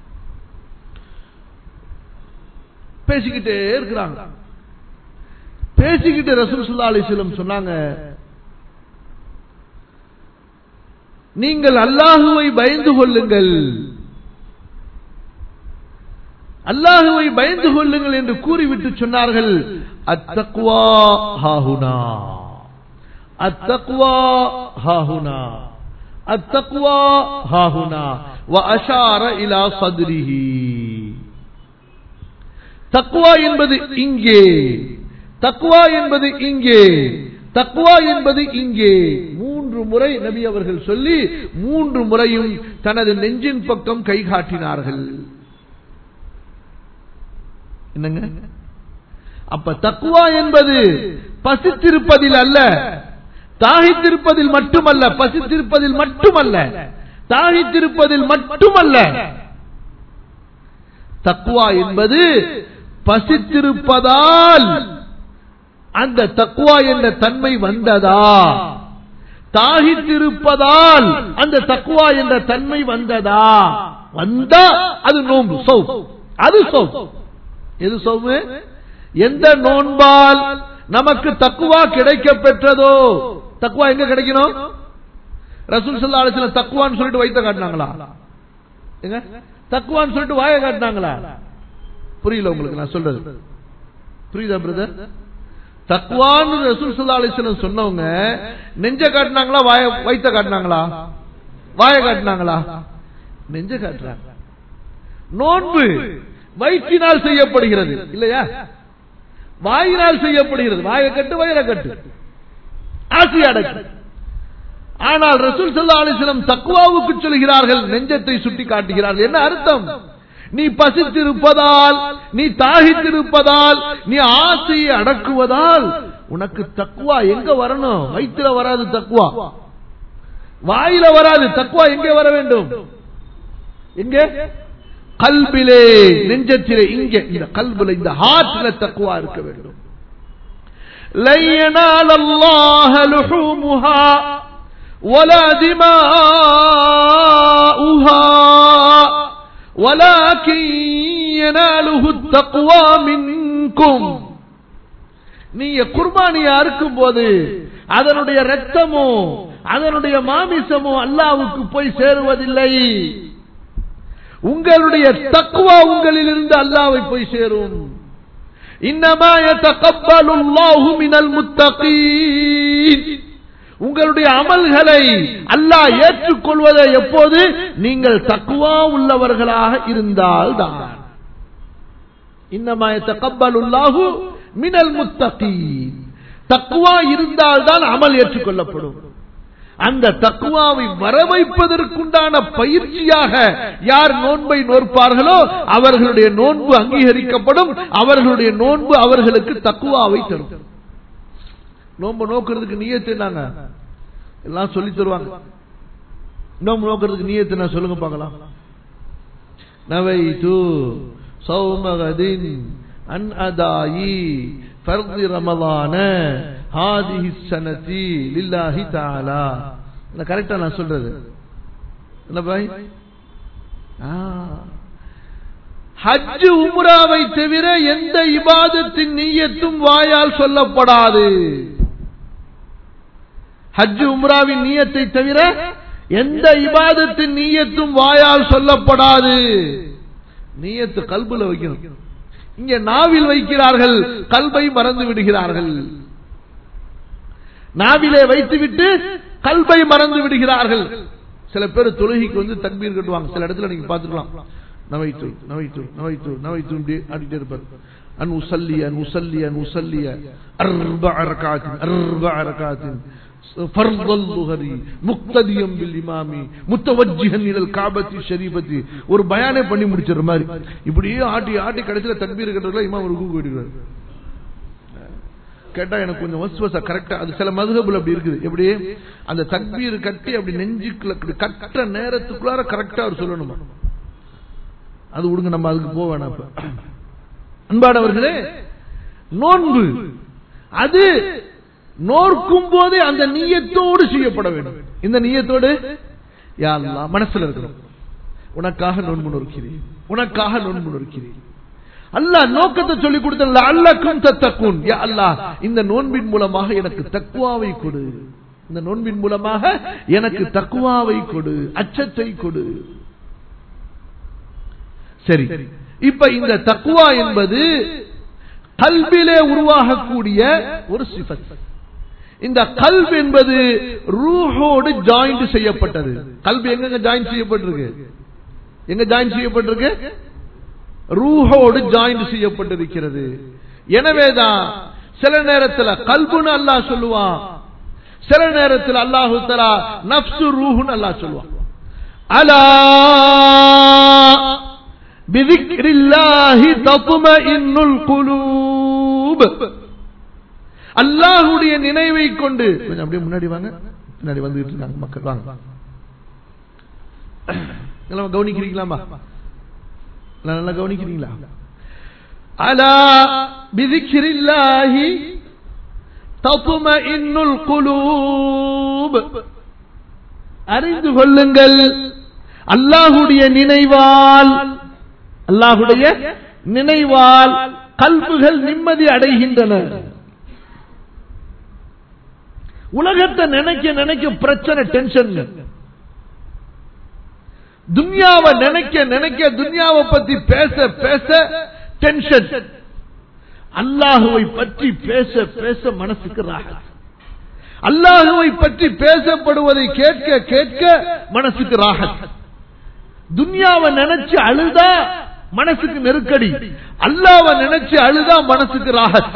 பேசிக்கிட்டே இருக்கிறாங்க பேசிக்கிட்டு ரசூல் சுல்லா அலிஸ்லம் சொன்னாங்க நீங்கள் அல்லாஹுவை பயந்து கொள்ளுங்கள் அல்லாஹுவை பயந்து கொள்ளுங்கள் என்று கூறிவிட்டு சொன்னார்கள் அத்தக்வா ஹாஹுனா அத்தக்வா ஹாஹுனா அத்தக்வா ஹாஹுனா வ அஷார இலா சதுரிஹி தக்குவா என்பது இங்கே தக்குவா என்பது இங்கே தக்குவா என்பது இங்கே மூன்று முறை நபி அவர்கள் சொல்லி மூன்று முறையும் தனது நெஞ்சின் பக்கம் கை காட்டினார்கள் என்னங்க அப்ப தக்குவா என்பது பசித்திருப்பதில் அல்ல தாகித்திருப்பதில் மட்டுமல்ல பசித்திருப்பதில் மட்டுமல்ல தாகித்திருப்பதில் மட்டுமல்ல தக்குவா என்பது பசித்திருப்பதால் அந்த தக்குவா என்ற தன்மை வந்ததா தாகித்திருப்பதால் அந்த தக்குவா என்ற தன்மை வந்ததா வந்தா அது நோம்பு சௌ அது சௌ எது சௌவு எந்த நோன்பால் நமக்கு தக்குவா கிடைக்க பெற்றதோ தக்குவா எங்க கிடைக்கணும் ரசூல் சல்லா அலிஸ்லாம் தக்குவான்னு சொல்லிட்டு வைத்த காட்டினாங்களா எங்க தக்குவான்னு சொல்லிட்டு வாய காட்டினாங்களா புரியல உங்களுக்கு நான் சொல்றது புரியுதா பிரதர் தக்குவான்னு ரசூல் சல்லா அலிஸ்லாம் சொன்னவங்க நெஞ்ச காட்டினாங்களா வாய வைத்த காட்டினாங்களா வாய காட்டினாங்களா நெஞ்ச காட்டுறாங்க நோன்பு வயிற்றினால் செய்யப்படுகிறது இல்லையா வாயினால் செய்யப்படுகிறது வாயை கட்டு வயிறை கட்டு ஆசி அடக்கு ஆனால் ரசூல் சல்லா அலிஸ்லம் தக்குவாவுக்கு சொல்கிறார்கள் நெஞ்சத்தை சுட்டி காட்டுகிறார்கள் என்ன அர்த்தம் நீ பசித்திருப்பதால் நீ தாகித்திருப்பதால் நீ ஆசையை அடக்குவதால் உனக்கு தக்குவா எங்க வரணும் வயிற்றுல வராது தக்குவா வாயில வராது தக்குவா எங்கே வர வேண்டும் எங்கே கல்பிலே நெஞ்சத்திலே இங்கே இந்த கல்புல இந்த ஹார்ட்ல தக்குவா இருக்க வேண்டும் لن ينال الله لحومها ولا دماؤها ولكن يناله التقوى منكم நீங்க குர்பானியா இருக்கும் போது அதனுடைய ரத்தமோ அதனுடைய மாமிசமோ அல்லாவுக்கு போய் சேருவதில்லை உங்களுடைய தக்குவா உங்களிலிருந்து அல்லாவை போய் சேரும் இன்னமா يتقبل الله من المتقين உங்களுடைய அமல்களை அல்லாஹ் ஏற்றுக்கொள்வதை எப்போது நீங்கள் தக்குவா உள்ளவர்களாக இருந்தால் தான் இன்னமா يتقبل الله من المتقين தக்குவா இருந்தால்தான் அமல் ஏற்றுக்கொள்ளப்படும் அந்த தக்குவாவை வரவைப்பதற்குண்டான பயிற்சியாக யார் நோன்பை நோற்பார்களோ அவர்களுடைய நோன்பு அங்கீகரிக்கப்படும் அவர்களுடைய நோன்பு அவர்களுக்கு தக்குவாவை தரும் நோன்பு நோக்கிறதுக்கு நீயத்து என்னங்க எல்லாம் சொல்லி தருவாங்க நோன்பு நோக்கிறதுக்கு நீயத்து நான் சொல்லுங்க பார்க்கலாம் நவை தூ சௌமகதின் அன் அதாயி ஃபர்தி ரமலான ஹாதிஹி சனதி லில்லாஹி தஆலா இந்த கரெக்டா நான் சொல்றது என்ன பாய் ஹஜ் உம்ராவை தவிர எந்த இபாதத்தின் நீயத்தும் வாயால் சொல்லப்படாது ஹஜ் உம்ராவின் நீயத்தை தவிர எந்த இபாதத்தின் நீயத்தும் வாயால் சொல்லப்படாது நீயத்து கல்புல வைக்கணும் இங்கே நாவில் வைக்கிறார்கள் கல்வை மறந்து விடுகிறார்கள் நாவிலே வைத்துவிட்டு கல்வை மறந்து விடுகிறார்கள் சில பேர் தொழுகைக்கு வந்து தக்பீர் கட்டுவாங்க சில இடத்துல நீங்க பார்த்துக்கலாம் நவைத்து நவைத்து நவைத்து நவைத்து இப்படி ஆடிட்டே இருப்பார் அன் உசல்லிய அன் உசல்லிய அன் உசல்லிய அர்ப அரகாத்தின் அர்ப அரகாத்தின் فرض الظهر مقتديا بالامام متوجها الى الكعبه الشريفه ஒரு பயானே பண்ணி முடிச்சிற மாதிரி இப்படியே ஆட்டி ஆட்டி கடைசில தக்பீர் கட்டுறதுல இமாம் ருக்கு போயிடுறாரு கேட்டா எனக்கு கொஞ்சம் வசுவசா கரெக்டா அது சில மதுகபுல அப்படி இருக்குது எப்படி அந்த தக்பீர் கட்டி அப்படி நெஞ்சுக்குள்ள கட்ட நேரத்துக்குள்ளார கரெக்டா அவர் சொல்லணுமா அது விடுங்க நம்ம அதுக்கு போக வேணாம் இப்ப அன்பானவர்களே நோன்பு அது நோர்க்கும் போதே அந்த நீயத்தோடு செய்யப்பட வேண்டும் இந்த நீயத்தோடு யா அல்லாஹ் மனசுல இருக்கணும் உனக்காக நோன்பு நோக்கிறேன் உனக்காக நோன்பு நோக்கிறேன் அல்லாஹ் நோக்கத்தை சொல்லி கொடுத்த அல்லக்கும் தத்தக்கும் யா அல்லாஹ் இந்த நோன்பின் மூலமாக எனக்கு தக்குவாவை கொடு இந்த நோன்பின் மூலமாக எனக்கு தக்குவாவை கொடு அச்சத்தை கொடு சரி இப்ப இந்த தக்குவா என்பது கல்விலே உருவாகக்கூடிய ஒரு சிஃபத் இந்த கல்வி என்பது ரூஹோடு ஜாயிண்ட் செய்யப்பட்டது கல்வி எங்க ஜாயின் செய்யப்பட்டிருக்கு எங்க ஜாயின் செய்யப்பட்டிருக்கு ரூஹோடு ஜாயின் செய்யப்பட்டிருக்கிறது எனவேதான் சில நேரத்தில் கல்புன்னு அல்லாஹ் சொல்லுவான் சில நேரத்தில் அல்லாஹு தலா நப்சு ரூஹுன்னு அல்லாஹ் சொல்லுவான் அலா بذكر الله تطمئن القلوب அல்லாஹுடைய நினைவை கொண்டு கொஞ்சம் அப்படியே முன்னாடி வாங்க முன்னாடி வந்துகிட்டு இருக்காங்க மக்கள் வாங்க எல்லாம் கவனிக்கிறீங்களாமா நல்லா கவனிக்கிறீங்களா அலா பிதிக்கிரில்லாஹி தப்புமஇன்னுல் குலூப் அறிந்து கொள்ளுங்கள் அல்லாஹுடைய நினைவால் அல்லாஹுடைய நினைவால் கல்புகள் நிம்மதி அடைகின்றன உலகத்தை நினைக்க நினைக்க பிரச்சனை டென்ஷன் துன்யாவை நினைக்க நினைக்க துன்யாவை பத்தி பேச பேச டென்ஷன் அல்லாஹுவை பற்றி பேச பேச மனசுக்கு ராகத் அல்லாஹுவை பற்றி பேசப்படுவதை கேட்க கேட்க மனசுக்கு ராகத் துன்யாவை நினைச்சு அழுதா மனசுக்கு நெருக்கடி அல்லாவை நினைச்சு அழுதா மனசுக்கு ராகத்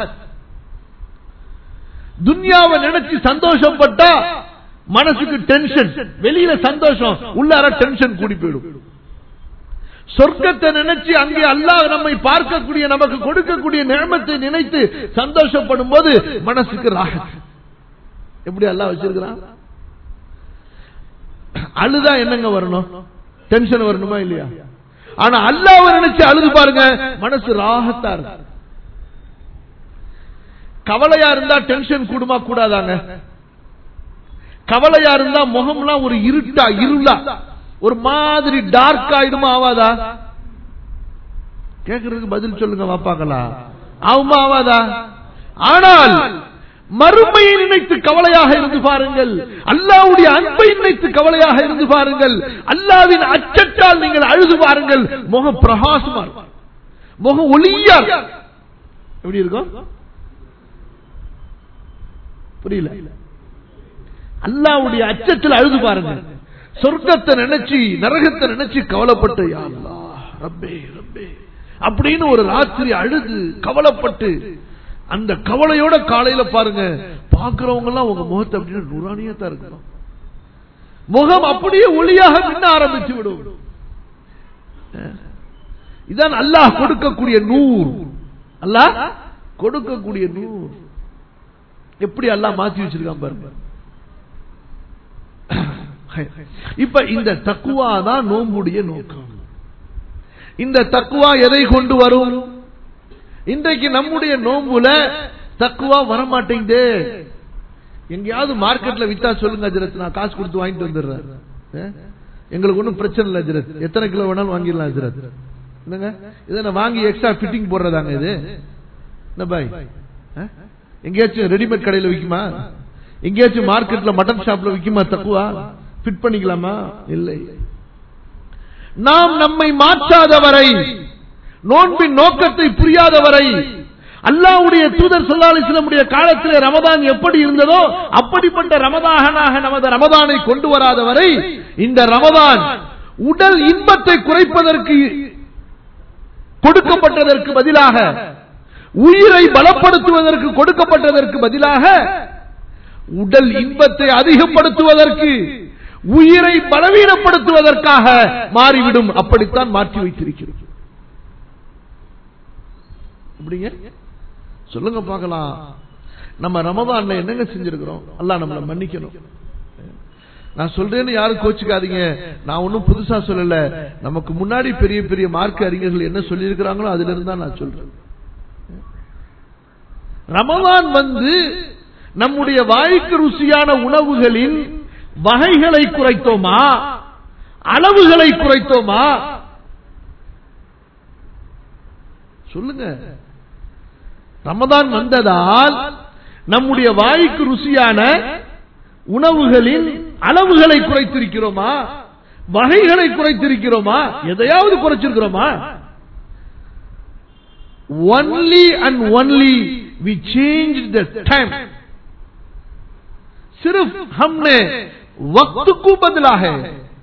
துன்யாவை நினைச்சு சந்தோஷப்பட்டா மனசுக்கு டென்ஷன் வெளியில சந்தோஷம் உள்ளார டென்ஷன் கூடி போயிடும் சொர்க்கத்தை நினைச்சு அங்கே அல்லாஹ் நம்மை பார்க்கக்கூடிய நமக்கு கொடுக்கக்கூடிய நியமத்தை நினைத்து சந்தோஷப்படும் போது மனசுக்கு ராகத் எப்படி அல்லாஹ் வச்சிருக்கிறான் அழுதா என்னங்க வரணும் டென்ஷன் வரணுமா இல்லையா ஆனா அல்லாஹ் நினைச்சு அழுது பாருங்க மனசு ராகத்தா இருக்கு கவலையா இருந்தா டென்ஷன் கூடுமா கூடாதாங்க கவலையா இருந்தா முகம்லாம் ஒரு இருட்டா இருளா ஒரு மாதிரி டார்க் ஆயிடுமா ஆவாதா கேக்குறதுக்கு பதில் சொல்லுங்க வாப்பாங்களா ஆகுமா ஆவாதா ஆனால் மறுமையை நினைத்து கவலையாக இருந்து பாருங்கள் அல்லாவுடைய அன்பை நினைத்து கவலையாக இருந்து பாருங்கள் அல்லாவின் அச்சத்தால் நீங்கள் அழுது பாருங்கள் முகம் பிரகாசமா இருக்கும் முகம் ஒளியா எப்படி இருக்கும் புரியல அல்லாவுடைய அச்சத்தில் அழுது பாருங்க சொர்க்கத்தை நினைச்சு நரகத்தை நினைச்சு கவலைப்பட்டு யா அல்லாஹ், ரப்பே ரப்பே அப்படின்னு ஒரு ராத்திரி அழுது கவலைப்பட்டு அந்த கவலையோட காலையில பாருங்க பாக்குறவங்க எல்லாம் உங்க முகத்தை அப்படின்னு நுரானியா தான் இருக்கணும் முகம் அப்படியே ஒளியாக மின்ன ஆரம்பிச்சு விடும் இதான் அல்லாஹ் கொடுக்கக்கூடிய நூறு அல்லாஹ் கொடுக்கக்கூடிய நூறு எப்படி அல்லாஹ் மாத்தி வச்சிருக்கான் பாருங்க இப்ப இந்த தக்குவா தான் நோம்புடைய நோக்கம் இந்த தக்குவா எதை கொண்டு வரும் இன்றைக்கு நம்முடைய நோம்புல தக்குவா வரமாட்டேங்குது எங்கேயாவது மார்க்கெட்ல வித்தா சொல்லுங்க அஜரத் நான் காசு கொடுத்து வாங்கிட்டு வந்துடுறேன் அஹ்? எங்களுக்கு ஒன்றும் பிரச்சனை இல்லை அஜரத் எத்தனை கிலோ வேணாலும் வாங்கிடலாம் அஜரத் என்னங்க இதை நான் வாங்கி எக்ஸ்ட்ரா ஃபிட்டிங் போடுறதாங்க இது என்ன பாய் அஹ்? எங்கேயாச்சும் ரெடிமேட் கடையில விக்குமா எங்கேயாச்சும் மார்க்கெட்ல மட்டன் ஷாப்ல விக்குமா தக்குவா ஃபிட் பண்ணிக்கலாமா இல்லை நாம் நம்மை மாற்றாத வரை நோன்பின் நோக்கத்தை புரியாதவரை அல்லாவுடைய தூதர் சொல்லாலிஸ்லமுடைய காலத்திலே ரமதான் எப்படி இருந்ததோ அப்படிப்பட்ட ரமதானாக நமது ரமதானை கொண்டு வராதவரை இந்த ரமதான் உடல் இன்பத்தை குறைப்பதற்கு கொடுக்கப்பட்டதற்கு பதிலாக உயிரை பலப்படுத்துவதற்கு கொடுக்கப்பட்டதற்கு பதிலாக உடல் இன்பத்தை அதிகப்படுத்துவதற்கு உயிரை பலவீனப்படுத்துவதற்காக மாறிவிடும் அப்படித்தான் மாற்றி வைத்திருக்கிறது அப்படிங்க சொல்லுங்க பார்க்கலாம் நம்ம ரமதான்ல என்னங்க செஞ்சிருக்கிறோம் அல்லாஹ் நம்மளை மன்னிக்கணும் நான் சொல்றேன்னு யாரும் கோச்சுக்காதீங்க நான் ஒன்னும் புதுசா சொல்லல நமக்கு முன்னாடி பெரிய பெரிய மார்க் அறிஞர்கள் என்ன சொல்லியிருக்கிறாங்களோ அதுல இருந்து தான் நான் சொல்றேன் ரமதான் வந்து நம்முடைய வாய்க்கு ருசியான உணவுகளின் வகைகளை குறைத்தோமா அளவுகளை குறைத்தோமா சொல்லுங்க ரமதான் வந்ததால் நம்முடைய வாய்க்கு ருசியான உணவுகளின் அளவுகளை குறைத்திருக்கிறோமா வகைகளை குறைத்திருக்கிறோமா எதையாவது குறைச்சிருக்கிறோமா only and only we change the time सिर्फ हमने वक्त को बदला है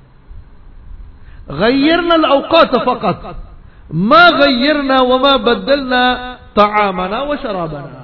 غيرنا الاوقات فقط ما غيرنا وما بدلنا طعامنا وشرابنا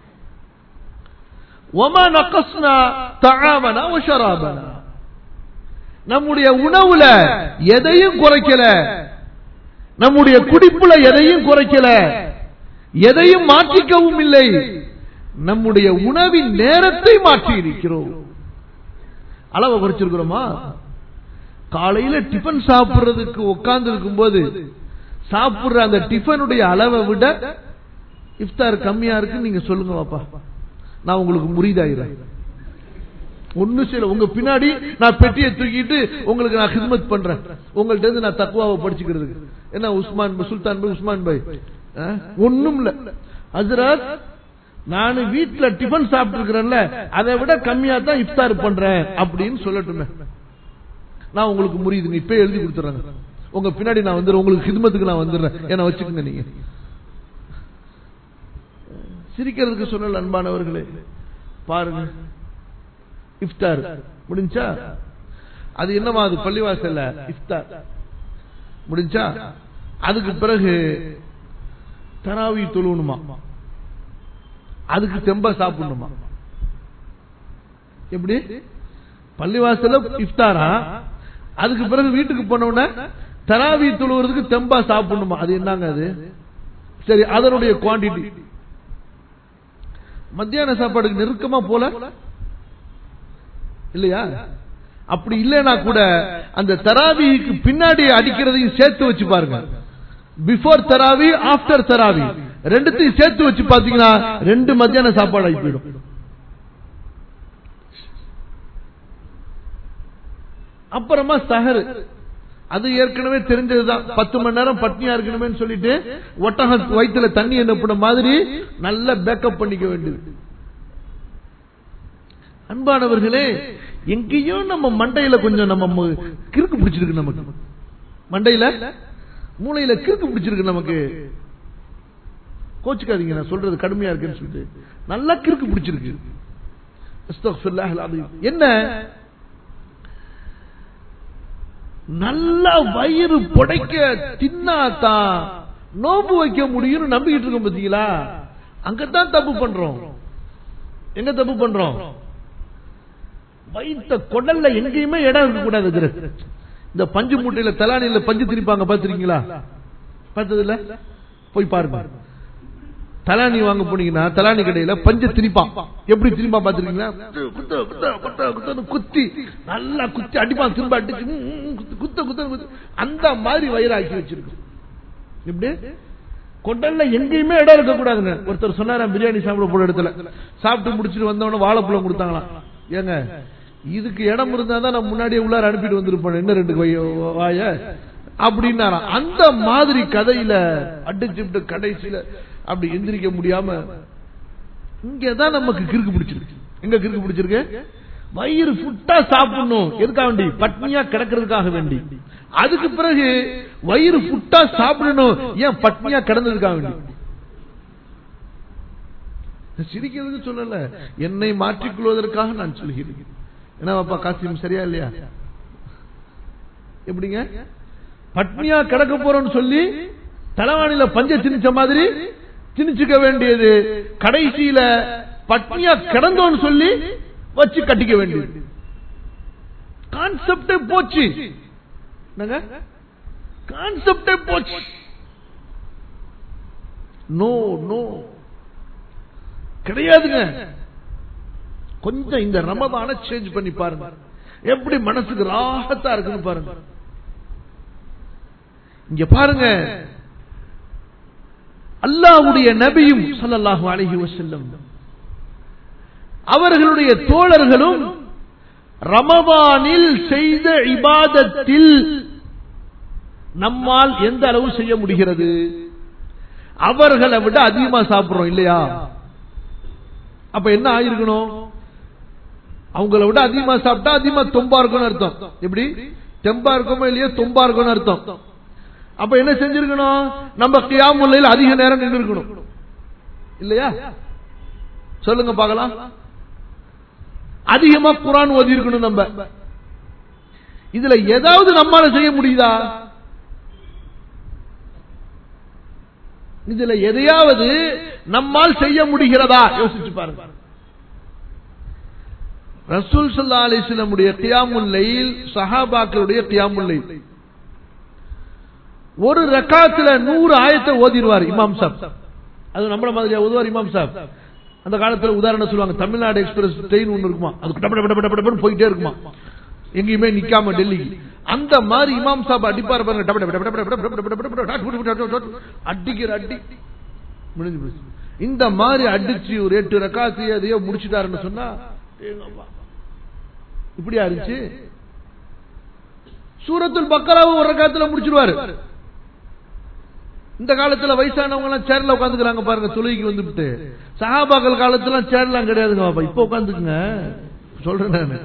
وما نقصنا طعامنا وشرابنا நம்முடைய உணவுல எதையும் குறைக்கல நம்முடைய குடிப்புல எதையும் குறைக்கல எதையும் மாற்றிக்கவும் இல்லை நம்முடைய உணவின் நேரத்தை மாற்றி இருக்கிறோம் அளவை குறைச்சிருக்கிறோமா காலையில டிஃபன் சாப்பிடுறதுக்கு உட்கார்ந்து இருக்கும் போது சாப்பிடுற அந்த டிஃபனுடைய அளவை விட இஃப்தார் கம்மியா இருக்கு நீங்க சொல்லுங்க பாப்பா நான் உங்களுக்கு முறிதாயிரேன் ஒண்ணு சில உங்க பின்னாடி நான் பெட்டியை தூக்கிட்டு உங்களுக்கு நான் ஹிஸ்மத் பண்றேன் உங்கள்ட்ட இருந்து நான் தக்குவாவை படிச்சுக்கிறதுக்கு என்ன உஸ்மான் பை, சுல்தான் பை உஸ்மான் பை ஒண்ணும் இல்ல ஹசரத் நான் வீட்டுல டிஃபன் சாப்பிட்டு இருக்கிறேன்ல அதை விட கம்மியா தான் இஃப்தார் பண்றேன் அப்படின்னு சொல்லட்டுமே நான் உங்களுக்கு முறியுதுங்க இப்ப எழுதி கொடுத்துறேங்க உங்க பின்னாடி நான் வந்துடுறேன் உங்களுக்கு ஹிதமத்துக்கு நான் வந்துடுறேன் என்ன வச்சுக்கோங்க நீங்க சிரிக்கிறதுக்கு சொல்லல அன்பானவர்களே பாருங்க இஃப்தார் முடிஞ்சா அது என்னமா அது பள்ளிவாசல்ல இஃப்தார் முடிஞ்சா அதுக்கு பிறகு தராவி தொழுவணுமா அதுக்கு தெம்ப சாப்பிடணுமா எப்படி பள்ளிவாசல்ல இஃப்தாரா அதுக்கு பிறகு வீட்டுக்கு போனவுடனே தராவி தொழுவதுக்கு தெம்பா சாப்பிடணுமா அது என்னங்க அது சரி அதனுடைய குவாண்டிட்டி மத்தியான சாப்பாடுக்கு நெருக்கமா போல இல்லையா அப்படி இல்லைன்னா கூட அந்த தராவிக்கு பின்னாடி அடிக்கிறதையும் சேர்த்து வச்சு பாருங்க பிஃபோர் தராவி ஆஃப்டர் தராவி ரெண்டுத்தையும் சேர்த்து வச்சு பாத்தீங்கன்னா ரெண்டு மத்தியான சாப்பாடு ஆகி போயிடும் அப்புறமா சஹர் அது ஏற்கனவே தெரிஞ்சதுதான் பத்து மணி நேரம் பட்னியா இருக்கணுமே சொல்லிட்டு ஒட்டக வயிற்றுல தண்ணி என்னப்படும் மாதிரி நல்லா பேக்கப் பண்ணிக்க வேண்டியது அன்பானவர்களே எங்கேயோ நம்ம மண்டையில கொஞ்சம் நம்ம மு- கிறுக்கு பிடிச்சிருக்கு நமக்கு மண்டையில மூளையில கிறுக்கு பிடிச்சிருக்கு நமக்கு கோச்சுக்காதீங்க நான் சொல்றது கடுமையா இருக்குன்னு சொல்லிட்டு நல்லா கிறுக்கு பிடிச்சிருக்கு அஸ்தக்ஃபிருல்லாஹ் அல்-அலீம். என்ன நல்ல வயிறு புடைக்க தின்னாதான் நோம்பு வைக்க முடியும்னு நம்பிக்கிட்டு இருக்கோம் பாத்தீங்களா அங்கதான் தப்பு பண்றோம் எங்க தப்பு பண்றோம் வைத்த குடல்ல எங்கேயுமே இடம் இருக்க கூடாது இதுல. இந்த பஞ்சு மூட்டையில தலானியில பஞ்சு திரிப்பாங்க பாத்திருக்கீங்களா பார்த்தது இல்ல போய் பாருங்க தலானி வாங்க போனீங்கன்னா தலானி கடையில பஞ்ச திரிப்பான் எப்படி திரிப்பான் பாத்திருக்கீங்களா குத்த குத்த குத்த குத்தன்னு குத்தி நல்லா குத்தி அடிப்பான் திரும்ப அடிச்சு ம், ம், ம், குத்து குத்த குத்த குத்து. அந்த மாதிரி வயிறாக்கி வச்சிருக்கு எப்படி கொண்டல்ல எங்கேயுமே இடம் இருக்க கூடாதுங்க ஒருத்தர் சொன்னாராம் பிரியாணி சாப்பிட போன இடத்துல சாப்பிட்டு முடிச்சிட்டு வந்தவன வாழைப்பழம் கொடுத்தாங்களாம் ஏங்க இதுக்கு இடம் இருந்தா தான் நான் முன்னாடியே உள்ளார அனுப்பிட்டு வந்திருப்பேன் என்ன ரெண்டு வை- வாய அப்படின்னாராம் அந்த மாதிரி கதையில அடிச்சுட்டு கடைசியில அப்படி எந்திரிக்க முடியாம இங்கதான் நமக்கு கிறுக்கு பிடிச்சிருக்கு எங்க கிறுக்கு பிடிச்சிருக்கு வயிறு ஃபுட்டா சாப்பிடணும் எதுக்காக வேண்டி பட்னியா கிடக்கிறதுக்காக வேண்டி அதுக்கு பிறகு வயிறு ஃபுட்டா சாப்பிடணும் ஏன் பட்னியா கிடந்ததுக்காக வேண்டி சிரிக்கிறதுக்கு சொல்லல என்னை மாற்றிக்கொள்வதற்காக நான் சொல்கிறேன் என்ன பாப்பா காசிம் சரியா இல்லையா எப்படிங்க பட்னியா கிடக்க போறோம்னு சொல்லி தலைவாணியில பஞ்ச திணிச்ச மாதிரி திணிச்சுக்க வேண்டியது கடைசியில பட்னியா கிடந்தோன்னு சொல்லி வச்சு கட்டிக்க வேண்டியது கான்செப்டே போச்சு என்னங்க கான்செப்டே போச்சு நோ நோ கிடையாதுங்க கொஞ்சம் இந்த ரமதான சேஞ்ச் பண்ணி பாருங்க எப்படி மனசுக்கு ராகத்தா இருக்குன்னு பாருங்க இங்க பாருங்க அல்லாஹ்வுடைய நபியும் ஸல்லல்லாஹு அலைஹி வஸல்லம் அவர்களுடைய தோழர்களும் ரமதானில் செய்த இபாதத்தில் நம்மால் எந்த அளவு செய்ய முடிகிறது அவர்களை விட அதிகமா சாப்பிடுறோம் இல்லையா அப்ப என்ன ஆயிருக்கணும் அவங்கள விட அதிகமா சாப்பிட்டா அதிகமா தொம்பா இருக்கும்னு அர்த்தம் எப்படி தெம்பா இருக்குமோ இல்லையோ தொம்பா இருக்கும்னு அர்த்தம் அப்ப என்ன செஞ்சிருக்கணும் நம்ம கியாமுல்லையில் அதிக நேரம் நின்று இருக்கணும் இல்லையா சொல்லுங்க பார்க்கலாம் அதிகமா குரான் ஓதி இருக்கணும் நம்ம இதுல ஏதாவது நம்மால செய்ய முடியுதா இதுல எதையாவது நம்மால் செய்ய முடிகிறதா யோசிச்சு பாருங்க ரசூல் சல்லா அலிஸ்லமுடைய கியாமுல்லையில் சஹாபாக்களுடைய கியாமுல்லையில் ஒரு ரக்காத்துல நூறு ஆயத்தை ஓதிடுவார் இமாம் சாப் அது நம்மள மாதிரியா ஓதுவார் இமாம் சாப் அந்த காலத்துல உதாரணம் சொல்லுவாங்க தமிழ்நாடு எக்ஸ்பிரஸ் ட்ரெயின் ஒண்ணு இருக்குமா அது டபட டபட டபட டபடன்னு போயிட்டே இருக்குமா எங்கேயுமே நிக்காம டெல்லிக்கு அந்த மாதிரி இமாம் சாப் அடிப்பார் பாருங்க டபட டபட டபட டபட டபட டபட டபட டபட டபட டபட அடிக்கிற அடி முடிஞ்சு போச்சு இந்த மாதிரி அடிச்சு ஒரு எட்டு ரக்காத்து எதையோ முடிச்சுட்டாருன்னு சொன்னா ஏங்கப்பா. இப்படியா இருந்துச்சு சூரத்துல் பக்கராவை ஒரு ரக்காத்துல முடிச்சிருவாரு இந்த காலத்துல வயசானவங்க எல்லாம் சேர்ல உட்காந்துக்கிறாங்க பாருங்க தொழுகைக்கு வந்துட்டு சஹாபாக்கள் காலத்துல சேர்லாம் கிடையாதுங்க பாப்பா இப்ப உட்காந்துக்குங்க சொல்றேன் நானு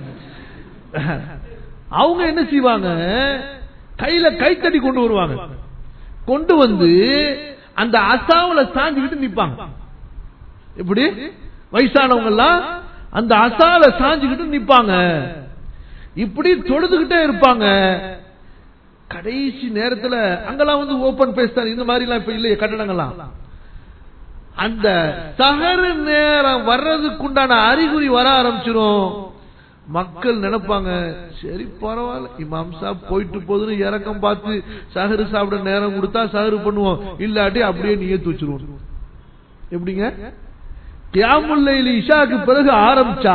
அவங்க என்ன செய்வாங்க கையில கைத்தடி கொண்டு வருவாங்க கொண்டு வந்து அந்த அசாவுல சாஞ்சுக்கிட்டு நிப்பாங்க எப்படி வயசானவங்க எல்லாம் அந்த அசால சாஞ்சுக்கிட்டு நிப்பாங்க இப்படி தொழுதுகிட்டே இருப்பாங்க கடைசி நேரத்துல அங்கெல்லாம் வந்து ஓபன் பேஸ் தான் இந்த மாதிரி எல்லாம் இப்ப இல்லையே கட்டடங்கள்லாம் அந்த சகரு நேரம் வர்றதுக்குண்டான அறிகுறி வர ஆரம்பிச்சிரும் மக்கள் நினைப்பாங்க சரி பரவாயில்ல இமாம் சாப் போயிட்டு போதுன்னு இறக்கம் பார்த்து சஹரு சாப்பிட நேரம் கொடுத்தா சஹரு பண்ணுவோம் இல்லாட்டி அப்படியே நீயத்து வச்சிருவோம் எப்படிங்க கியாமுல்லையில் இஷாக்கு பிறகு ஆரம்பிச்சா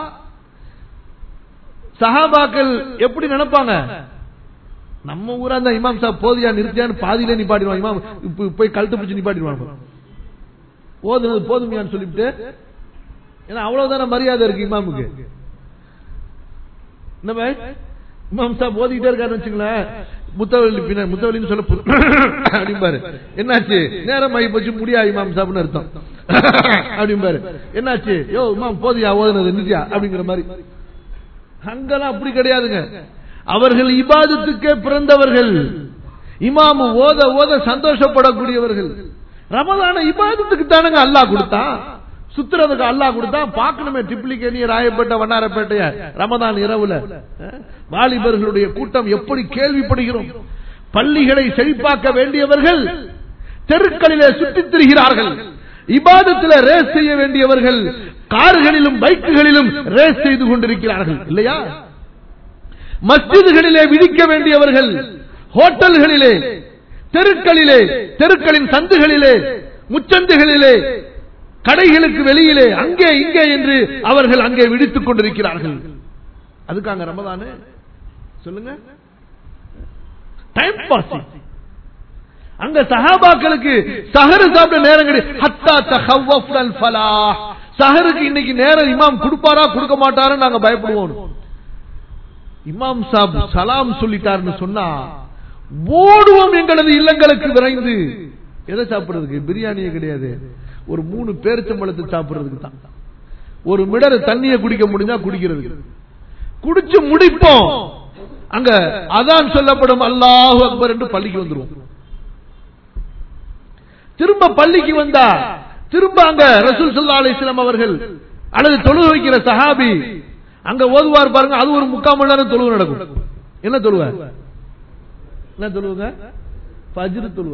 சஹாபாக்கள் எப்படி நினைப்பாங்க நம்ம ஊரா இருந்தா இமாம் சாப் போதியா நிறுத்தியான்னு பாதியிலே நிப்பாட்டிடுவான் இமாம் இப்ப போய் கழுத்து பிடிச்சு நிப்பாட்டிடுவாங்க போதுனது போதுமையான்னு சொல்லிவிட்டு ஏன்னா அவ்வளவுதான மரியாதை இருக்கு இமாமுக்கு என்ன பாய் இமாம் சாப் ஓதிக்கிட்டே இருக்காருன்னு வச்சுங்களேன் முத்தவள்ளி பின்ன முத்தவள்ளின்னு சொல்ல பு- அப்படிம்பாரு என்னாச்சு நேரம் ஆகி போச்சு முடியா இமாம் சாப்னு அர்த்தம் அப்படிம்பாரு என்னாச்சு யோ இமாம் போதியா ஓதுனது நிதியா அப்படிங்கிற மாதிரி அங்கெல்லாம் அப்படி கிடையாதுங்க அவர்கள் இபாதத்துக்கே பிறந்தவர்கள் இமாமு ஓத ஓத சந்தோஷப்படக்கூடியவர்கள் ரமதான இபாதத்துக்கு தானுங்க அல்லாஹ் கொடுத்தான் சுத்துறதுக்கு அல்லாஹ் கொடுத்தான் பார்க்கணுமே டிப்ளிகேனிய ராயப்பேட்டை வண்ணாரப்பேட்டைய ரமதான் இரவுல அஹ், வாலிபர்களுடைய கூட்டம் எப்படி கேள்விப்படுகிறோம் பள்ளிகளை செழிப்பாக்க வேண்டியவர்கள் தெருக்களிலே சுற்றித் திரிகிறார்கள் இபாதத்தில் ரேஸ் செய்ய வேண்டியவர்கள் கார்களிலும் பைக்குகளிலும் ரேஸ் செய்து கொண்டிருக்கிறார்கள் இல்லையா மஸ்ஜிதுகளிலே விதிக்க வேண்டியவர்கள் ஹோட்டல்களிலே தெருக்களிலே தெருக்களின் சந்துகளிலே முச்சந்துகளிலே கடைகளுக்கு வெளியிலே அங்கே இங்கே என்று அவர்கள் அங்கே விடுத்துக் கொண்டிருக்கிறார்கள் அதுக்காங்க ரமதானு சொல்லுங்க டைம் பாசிங் அங்க சஹாபாக்களுக்கு சஹரு சாப்பிட நேரம் கிடையாது ஹத்தா தஹவ்வஃபல் ஃபலாஹ் சஹருக்கு இன்னைக்கு நேரம் இமாம் கொடுப்பாரா கொடுக்க மாட்டாரா நாங்க பயப்படுவோம் இமாம் சாப் சலாம் சொல்லிட்டாருன்னு சொன்னா ஓடுவோம் எங்களது இல்லங்களுக்கு விரைந்து எதை சாப்பிடுறதுக்கு பிரியாணியே கிடையாது ஒரு மூணு பேரிச்சம்பழத்தை சாப்பிடுறதுக்கு தான் ஒரு மிடர் தண்ணியை குடிக்க முடிஞ்சா குடிக்கிறதுக்கு குடிச்சு முடிப்போம் அங்க அதான் சொல்லப்படும் அல்லாஹு அக்பர் என்று பள்ளிக்கு வந்துருவோம் திரும்ப பள்ளிக்கு வந்தா திரும்ப அங்க ரசூல் சல்லா அலிஸ்லாம் அவர்கள் அல்லது தொழுக வைக்கிற சஹாபி அங்க ஓதுவார் பாருங்க அது ஒரு முக்கால் மணி நேரம் தொழுவு நடக்கும் என்ன தொழுவ என்ன தொழுவுங்க ஃபஜ்ர் தொழுவ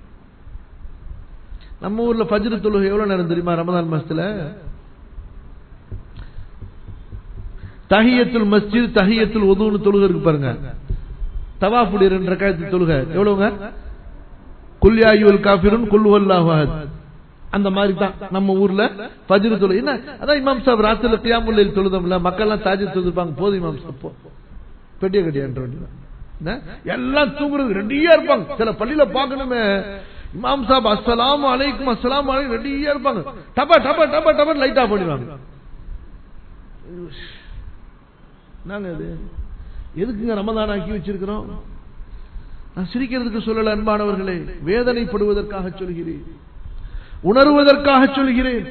நம்ம ஊர்ல ஃபஜ்ர் தொழுகை எவ்வளவு நேரம் தெரியுமா ரமதான் மாசத்துல தஹியத்துல் மஸ்ஜித் தஹியத்துல் உதுன்னு தொழுகை இருக்கு பாருங்க தவாஃபுடைய ரெண்டு ரக்காயத்து தொழுகை எவ்வளவுங்க குல்யாயுல் காஃபிருன் குல் வல்லாஹு அஹத் அந்த மாதிரி தான் நம்ம ஊர்ல ஃபஜ்ர் தொழுகை என்ன அதான் இமாம் சாப் ராத்திரில கியாமுல்லைல் தொழுதோம்ல மக்கள் எல்லாம் தாஜத் தொழுதுப்பாங்க போதும் இமாம் சாப் போ பெட்டிய கட்டியான்ற வேண்டியதான் என்ன? எல்லாம் தூங்குறது ரெடியா இருப்பாங்க சில பள்ளியில பார்க்கணுமே இமாம் சாப் அஸ்ஸலாமு அலைக்கும் அஸ்ஸலாமு அலைக்கும் ரெடியா இருப்பாங்க டபா டபா டபா டபா லைட்டா பண்ணிடுவாங்க நாங்க அது எதுக்குங்க ரமதான் ஆக்கி வச்சிருக்கிறோம் நான் சிரிக்கிறதுக்கு சொல்லல அன்பானவர்களே வேதனைப்படுவதற்காக சொல்கிறேன் உணர்வதற்காக சொல்கிறேன்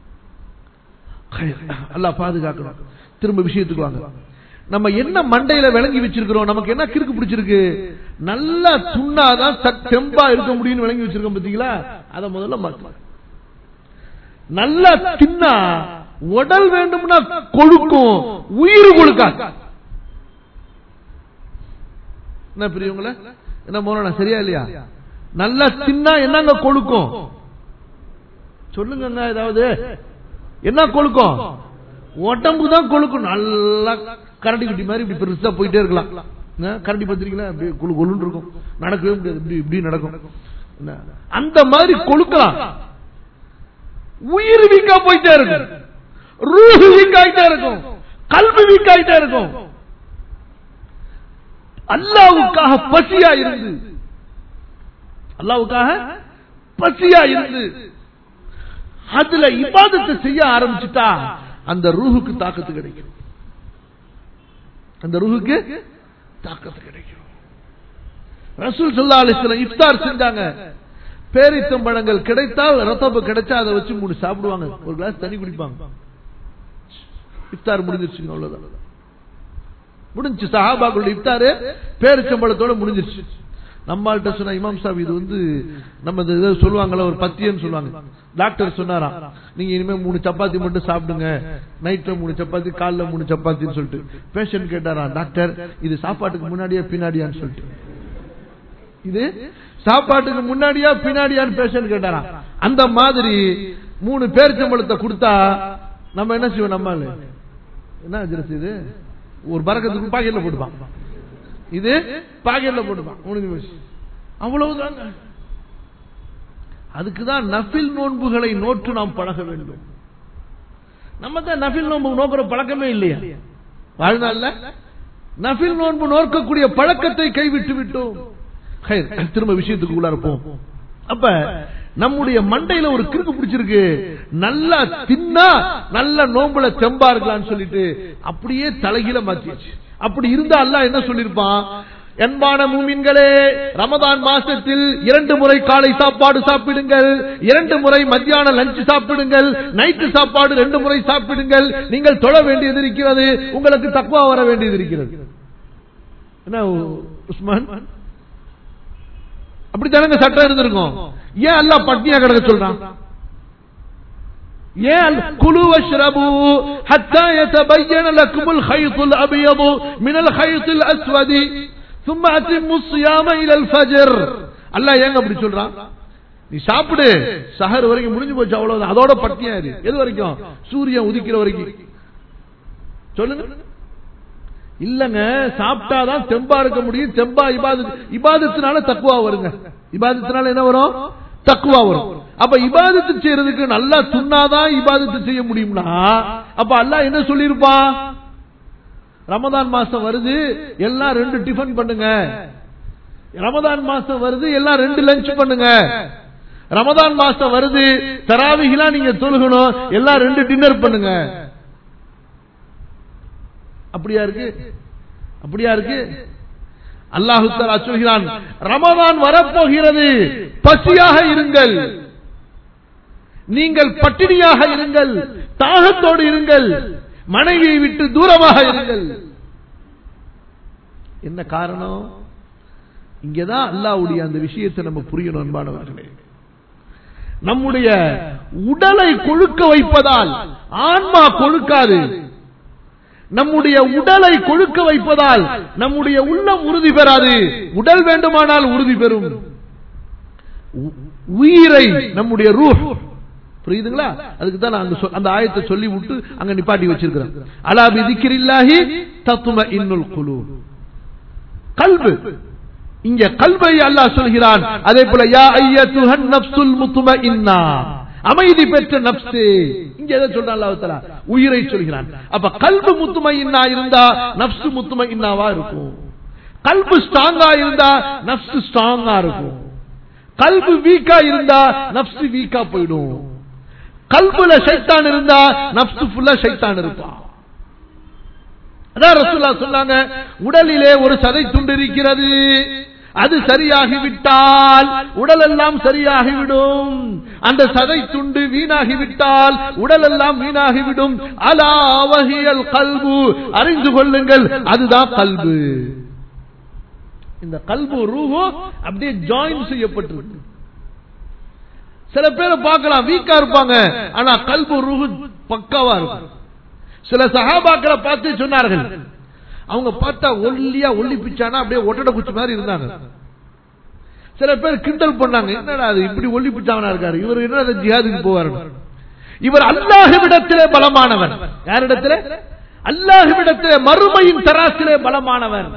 அல்லாஹ் பாதுகாக்கணும் திரும்ப விஷயத்துக்கு வாங்க நம்ம என்ன மண்டையில விளங்கி வச்சிருக்கிறோம் நமக்கு என்ன கிறுக்கு பிடிச்சிருக்கு நல்லா துண்ணாதான் ச- தெம்பா இருக்க முடியும்னு விளங்கி வச்சிருக்கோம் பாத்தீங்களா அத முதல்ல மாத்தலாம் நல்லா தின்னா உடல் வேண்டும்னா கொழுக்கும் உயிர் கொழுக்காது என்ன பெரியவங்கள என்ன மோனா சரியா இல்லையா நல்லா தின்னா என்னங்க கொழுக்கும் சொல்லுங்க ஏதாவது என்ன கொழுக்கும் உடம்பு தான் கொழுக்கும் நல்லா கரண்டி குட்டி மாதிரி இப்படி பெருசா போயிட்டே இருக்கலாம் என்ன, கரண்டி பத்திரிக்கலாம் அப்படியே குழு கொழுன்னு இருக்கும் நடக்கவே முடியாது இப்படி இப்படி நடக்கும் என்ன, அந்த மாதிரி கொழுக்கலாம் உயிர் வீக்கா போயிட்டே இருக்கும் ரூஹ் வீக் ஆயிட்டே இருக்கும் கல்வி வீக் ஆயிட்டே இருக்கும் அல்லாவுக்காக பசியா இருந்து அல்லாவுக்காக பசியா இருந்து அதுல இபாதத்தை செய்ய ஆரம்பிச்சுட்டா அந்த ரூஹுக்கு தாக்கத்து கிடைக்கும் அந்த ரூஹுக்கு தாக்கத்து கிடைக்கும் ரசூல் சல்லா அலிஸ்லாம் இஃப்தார் செஞ்சாங்க பேரித்தம்பழங்கள் கிடைத்தால் ரத்தப்பு கிடைச்சா அதை வச்சு மூணு சாப்பிடுவாங்க ஒரு கிளாஸ் தண்ணி குடிப்பாங்க இஃப்தார் முடிஞ்சிருச்சுங்க அவ்வளவுதான் முடிஞ்சு சஹாபாக்களுடைய இஃப்தாரு பேரிச்சம்பழத்தோட முடிஞ்சிருச்சு நம்மள்ட்ட சொன்ன இமாம் சாப் இது வந்து நம்ம இந்த இதை சொல்லுவாங்கல்ல ஒரு பத்தியன்னு சொல்லுவாங்க டாக்டர் சொன்னாராம் நீங்க இனிமே மூணு சப்பாத்தி மட்டும் சாப்பிடுங்க நைட்ல மூணு சப்பாத்தி காலைல மூணு சப்பாத்தின்னு சொல்லிட்டு பேஷண்ட் கேட்டாராம் டாக்டர் இது சாப்பாட்டுக்கு முன்னாடியா பின்னாடியான்னு சொல்லிட்டு இது சாப்பாட்டுக்கு முன்னாடியா பின்னாடியான்னு பேஷண்ட் கேட்டாராம் அந்த மாதிரி மூணு பேரிச்சம்பழத்தை கொடுத்தா நம்ம என்ன செய்வோம் நம்மால என்ன ஜெரஸ் இது ஒரு பறக்கத்துக்கு பாக்கெட்ல போட்டுப்பான் இது பாக்கெட்ல போட்டுப்பான் முடிஞ்சு போச்சு அவ்வளவுதாங்க அதுக்குதான் நஃபில் நோன்புகளை நோற்று நாம் பழக வேண்டும் நம்ம தான் நஃபில் நோன்பு நோக்கிற பழக்கமே இல்லையா வாழ்நாள்ல நஃபில் நோன்பு நோக்கக்கூடிய பழக்கத்தை கைவிட்டு விட்டோம் ஹைர், திரும்ப விஷயத்துக்கு உள்ள இருப்போம் அப்ப நம்முடைய மண்டையில ஒரு கிறுக்கு பிடிச்சிருக்கு நல்லா தின்னா நல்ல நோம்புல தெம்பா இருக்கலாம்னு சொல்லிட்டு அப்படியே தலைகீழ மாத்தியாச்சு அப்படி இருந்தா அல்லாஹ் என்ன சொல்லிருப்பான் என்பான மூமின்களே ரமதான் மாசத்தில் இரண்டு முறை காலை சாப்பாடு சாப்பிடுங்கள் இரண்டு முறை மத்தியான லஞ்ச் சாப்பிடுங்கள் நைட்டு சாப்பாடு ரெண்டு முறை சாப்பிடுங்கள் நீங்கள் தொழ வேண்டியது இருக்கிறது உங்களுக்கு தக்குவா வர வேண்டியது இருக்கிறது என்ன உஸ்மான் அப்படி தானங்க சட்டம் இருந்திருக்கும் ஏன் அல்லாஹ் பட்னியா கிடக்க சொல்றான் ஏன் அல்- குலு வஷ்ரபு ஹத்தா யதபய்யன லக்குமுல் ஹைத்துல் அபியது மினல் ஹைத்தில் அஸ்வதி ثم اتموا الصيام الى الفجر அல்லாஹ் ஏங்க அப்படி சொல்றான் நீ சாப்பிடு சஹர் வரைக்கும் முடிஞ்சு போச்சு அவ்வளவுதான் அதோட பட்டியா இரு எது வரைக்கும் சூரியன் உதிக்கிற வரைக்கும் சொல்லுங்க இல்லங்க சாப்பிட்டாதான் தெம்பா இருக்க முடியும் தெம்பா இபாதத் இபாதத்தினால தக்குவா வருங்க இபாதத்தினால என்ன வரும் தக்குவா வரும் அப்ப இபாதத்து செய்யறதுக்கு நல்லா துண்ணாதான் இபாதத்து செய்ய முடியும்னா அப்ப அல்லாஹ் என்ன சொல்லியிருப்பான் ரமதான் மாசம் வருது எல்லாம் ரெண்டு டிஃபன் பண்ணுங்க ரமதான் மாசம் வருது எல்லாம் ரெண்டு லஞ்ச் பண்ணுங்க ரமதான் மாசம் வருது தராவிகளா நீங்க தொழுகணும் எல்லாம் ரெண்டு டின்னர் பண்ணுங்க அப்படியா இருக்கு அப்படியா இருக்கு அல்லாஹு தஆலா சொல்கிறான் ரமதான் வரப்போகிறது பசியாக இருங்கள் நீங்கள் பட்டினியாக இருங்கள் தாகத்தோடு இருங்கள் மனைவியை விட்டு தூரமாக இருங்கள் என்ன காரணம் இங்கதான் அல்லாவுடைய அந்த விஷயத்தை நம்ம புரியணும் அன்பானவர்களே நம்முடைய உடலை கொழுக்க வைப்பதால் ஆன்மா கொழுக்காது நம்முடைய உடலை கொழுக்க வைப்பதால் நம்முடைய உள்ளம் உறுதி பெறாது உடல் வேண்டுமானால் உறுதி பெறும் உ- உயிரை நம்முடைய ரூஹ் புரியுதுங்களா அதுக்கு தான் நான் அந்த சொ- அந்த ஆயத்தை சொல்லி விட்டு அங்க நிப்பாட்டி வச்சிருக்கிறேன் அலா பிதிக்கிரில்லாஹி தத்தும இன்னுல் குலு கல்பு இங்க கல்வை அல்லாஹ் சொல்கிறான் அதே போல யா ஐயத்துஹன் நப்சுல் முத்துமஇன்னா அமைதி பெற்ற நப்சே இங்க எதை சொல்றான் அல்லாஹ் தஆலா உயிரை சொல்கிறான் அப்ப கல்பு முத்துமஇன்னா இருந்தா நப்சு முத்துமஇன்னாவா இருக்கும் கல்பு ஸ்ட்ராங்கா இருந்தா நப்சு ஸ்ட்ராங்கா இருக்கும் கல்பு வீக்கா இருந்தா நப்சு வீக்கா போயிடும் கல்புல சைத்தான் இருந்தா நப்சு ஃபுல்லா சைத்தான் இருப்பான் அதான் ரசூல்லா சொன்னாங்க உடலிலே ஒரு சதை துண்டு இருக்கிறது அது சரியாகிவிட்டால் உடல் எல்லாம் சரியாகிவிடும் அந்த சதை துண்டு வீணாகிவிட்டால் உடல் எல்லாம் வீணாகிவிடும் அலா வஹியல் கல்பு அறிந்து கொள்ளுங்கள் அதுதான் கல்பு இந்த கல்பு ரூஹோ அப்படியே ஜாயின் செய்யப்பட்டிருக்கு சில பேரை பார்க்கலாம் வீக்கா இருப்பாங்க ஆனா கல்பு ரூஹு பக்காவா இருக்கும் சில சகாபாக்களை பார்த்து சொன்னார்கள் அவங்க பார்த்தா ஒல்லியா ஒல்லி பிச்சானா அப்படியே ஒட்டட குச்சி மாதிரி இருந்தாங்க சில பேர் கிண்டல் பண்ணாங்க என்னடா அது இப்படி ஒல்லி பிச்சாவனா இருக்காரு இவர் என்ன ஜிஹாதுக்கு போவாரு இவர் அல்லாஹ்விடத்திலே பலமானவர் யாரிடத்திலே அல்லாஹ்விடத்திலே மறுமையின் தராசிலே பலமானவர்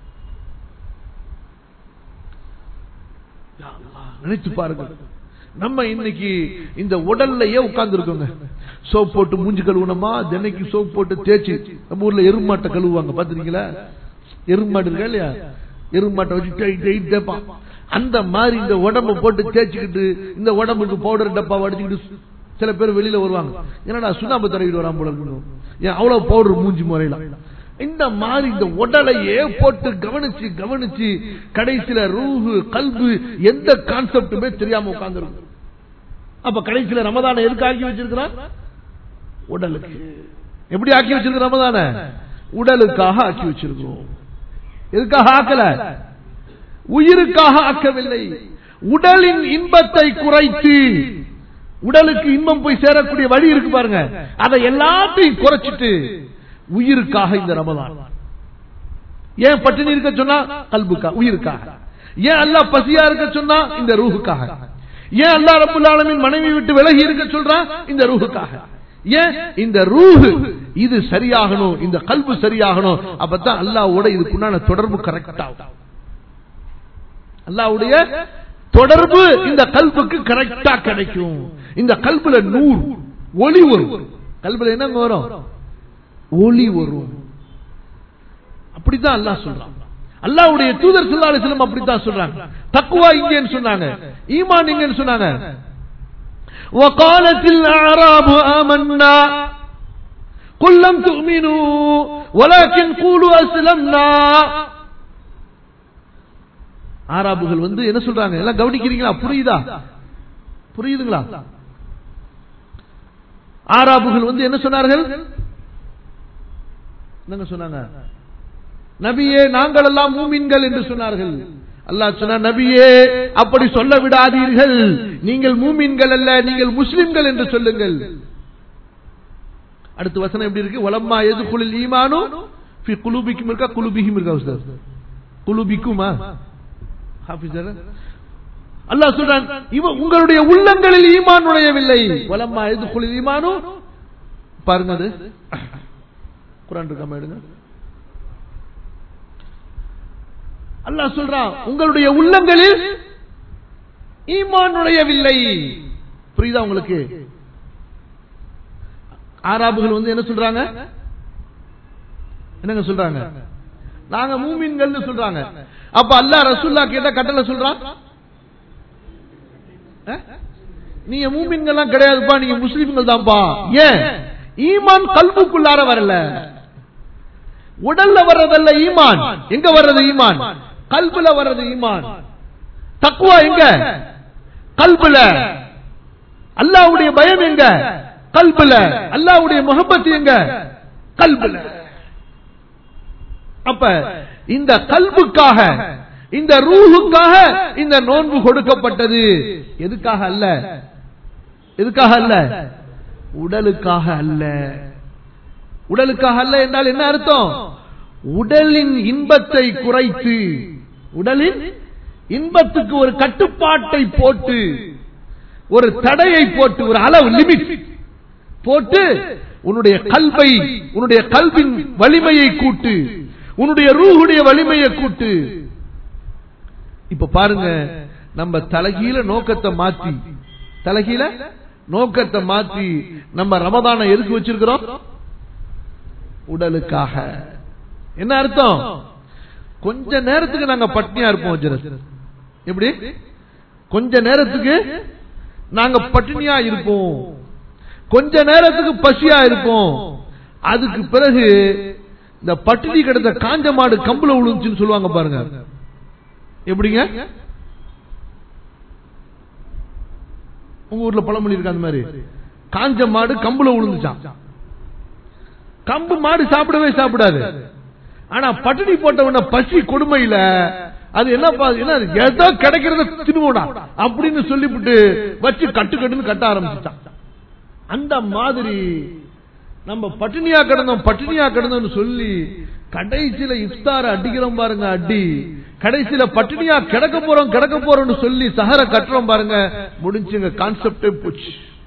யா அல்லாஹ், நினைத்து பாருங்கள் நம்ம இன்னைக்கு இந்த உடல்லையே உட்கார்ந்து இருக்கோங்க சோப் போட்டு மூஞ்சி கழுவுனமா தினைக்கு சோப் போட்டு தேய்ச்சி நம்ம ஊர்ல எருமாட்டை கழுவுவாங்க பாத்துருக்கீங்களா எருமாடு இருக்கா இல்லையா எருமாட்டை வச்சு டை டை தேப்பான் அந்த மாதிரி இந்த உடம்ப போட்டு தேய்ச்சிக்கிட்டு இந்த உடம்புக்கு பவுடர் டப்பா அடிச்சுக்கிட்டு சில பேர் வெளியில வருவாங்க என்னடா சுண்ணாம்பு தடவிட்டு வராம போல இருக்கணும் ஏன் அவ்வளவு பவுடர் மூஞ்சி முறையில இந்த மாதிரி இந்த உடலையே போட்டு கவனிச்சு கவனிச்சு கடைசியில ரூஹு கல்பு எந்த கான்செப்டுமே தெரியாம உட்கார்ந்து அப்ப கடைசியில ரமதான எதுக்கு ஆக்கி வச்சிருக்கிறான் உடலுக்கு எப்படி ஆக்கி வச்சிருக்க ரமதான உடலுக்காக ஆக்கி வச்சிருக்கிறோம் எதுக்காக ஆக்கல உயிருக்காக ஆக்கவில்லை உடலின் இன்பத்தை குறைத்து உடலுக்கு இன்பம் போய் சேரக்கூடிய வழி இருக்கு பாருங்க அதை எல்லாத்தையும் குறைச்சிட்டு உயிருக்காக இந்த ரமதான் ஏன் பட்டினி இருக்க சொன்னா கல்புக்கா உயிருக்காக ஏன் அல்லாஹ் பசியா இருக்க சொன்னா இந்த ரூஹுக்காக ஏன் அல்லாஹ் ரப்புல் ஆலமீன் மனைவி விட்டு விலகி இருக்க சொல்றான் இந்த ரூஹுக்காக ஏன் இந்த ரூஹு இது சரியாகணும் இந்த கல்பு சரியாகணும் அப்பதான் அல்லாஹ்வோட இதுக்குண்டான தொடர்பு கரெக்ட் ஆகும் அல்லாஹ்வுடைய தொடர்பு இந்த கல்புக்கு கரெக்டா கிடைக்கும் இந்த கல்புல நூறு ஒளி வரும் கல்புல என்ன வரும் ஒளி வரும் அப்படிதான் அல்லாஹ் சொல்றான் அல்லாஹ்வுடைய தூதர் ஸல்லல்லாஹு அலைஹி வஸல்லம் அப்படித்தான் சொல்றாங்க தக்வா இங்கன்னு சொன்னாங்க ஈமான் இங்கன்னு சொன்னாங்க وقالت الأعراب آمنا قل لم تؤمنوا ولكن قولوا أسلمنا ஆராபுகள் வந்து என்ன சொல்றாங்க எல்லாம் கவனிக்கிறீங்களா புரியுதா புரியுதுங்களா ஆராபுகள் வந்து என்ன சொன்னார்கள் என்னங்க சொன்னாங்க நபியே நாங்கள் எல்லாம் மூமின்கள் என்று சொன்னார்கள் அல்லாஹ் சொன்ன நபியே அப்படி சொல்ல விடாதீர்கள் நீங்கள் மூமின்கள் அல்ல நீங்கள் முஸ்லிம்கள் என்று சொல்லுங்கள் அடுத்த வசனம் எப்படி இருக்கு வலம்மா எது குளில் ஈமானோ ஃபி குலுபிக்கும் இருக்கா குலுபிக்கும் இருக்கா உஸ்தாத் குலுபிக்குமா ஹாஃபிஸர் அல்லாஹ் சொல்றான் இவ உங்களுடைய உள்ளங்களில் ஈமான் நுழையவில்லை வலம்மா எது குளில் ஈமானோ பாருங்க அது குரான் இருக்காம எடுங்க அல்லாஹ் சொல்றான் உங்களுடைய உள்ளங்களில் ஈமான் நுழையவில்லை புரியுதா உங்களுக்கு ஆராபுகள் வந்து என்ன சொல்றாங்க என்னங்க சொல்றாங்க நாங்க மூமின்கள் சொல்றாங்க அப்ப அல்லாஹ் ரசூல்லா கேட்ட கட்டளை சொல்றான் அஹ்? நீங்க மூமின்கள்லாம் கிடையாதுப்பா நீங்க முஸ்லிம்கள் தான்ப்பா ஏன் ஈமான் கல்புக்குள்ளார வரல உடல்ல வர்றதல்ல ஈமான் எங்க வர்றது ஈமான் கல்புல வர்றது ஈமான் தக்குவா எங்க கல்புல அல்லாவுடைய பயம் எங்க கல்புல அல்லாவுடைய முகப்பத் எங்க கல்புல அப்ப இந்த கல்புக்காக இந்த ரூஹுக்காக இந்த நோன்பு கொடுக்கப்பட்டது எதுக்காக அல்ல எதுக்காக அல்ல உடலுக்காக அல்ல உடலுக்காக அல்ல என்றால் என்ன அர்த்தம் உடலின் இன்பத்தை குறைத்து உடலின் இன்பத்துக்கு ஒரு கட்டுப்பாட்டை போட்டு ஒரு தடையை போட்டு ஒரு அளவு லிமிட் போட்டு உன்னுடைய கல்வை உன்னுடைய கல்வின் வலிமையை கூட்டு உன்னுடைய ரூஹுடைய வலிமையை கூட்டு இப்ப பாருங்க நம்ம தலகீழ நோக்கத்தை மாத்தி தலகீழ நோக்கத்தை மாத்தி நம்ம ரமதான எதுக்கு வச்சிருக்கிறோம் உடலுக்காக என்ன அர்த்தம் கொஞ்ச நேரத்துக்கு நாங்க பட்னியா இருப்போம் ஜெரஸ். எப்படி கொஞ்ச நேரத்துக்கு நாங்க பட்டினியா இருப்போம் கொஞ்ச நேரத்துக்கு பசியா இருப்போம் அதுக்கு பிறகு இந்த பட்டினி கிடந்த காஞ்ச மாடு கம்புல விழுந்துச்சுன்னு சொல்லுவாங்க பாருங்க எப்படிங்க உங்க ஊர்ல பழமொழி இருக்கு அந்த மாதிரி காஞ்ச மாடு கம்புல விழுந்துச்சான் கம்பு மாடு சாப்பிடவே சாப்பிடாது ஆனா பட்டினி போட்டவன பசி கொடுமையில அது என்ன பா- என்ன அது? ஏதோ கிடைக்கிறத தின்னுவோடா அப்படின்னு சொல்லிவிட்டு வச்சு கட்டு கட்டுன்னு கட்ட ஆரம்பிச்சுட்டான் அந்த மாதிரி நம்ம பட்டினியா கிடந்தோம் பட்டினியா கிடந்தோம்னு சொல்லி கடைசியில இஃப்தார அடிக்கிறோம் பாருங்க அடி கடைசியில பட்டினியா கிடக்க போறோம் கிடக்க போறோம்னு சொல்லி சஹர கட்டுறோம் பாருங்க முடிஞ்சுங்க கான்செப்டே போச்சு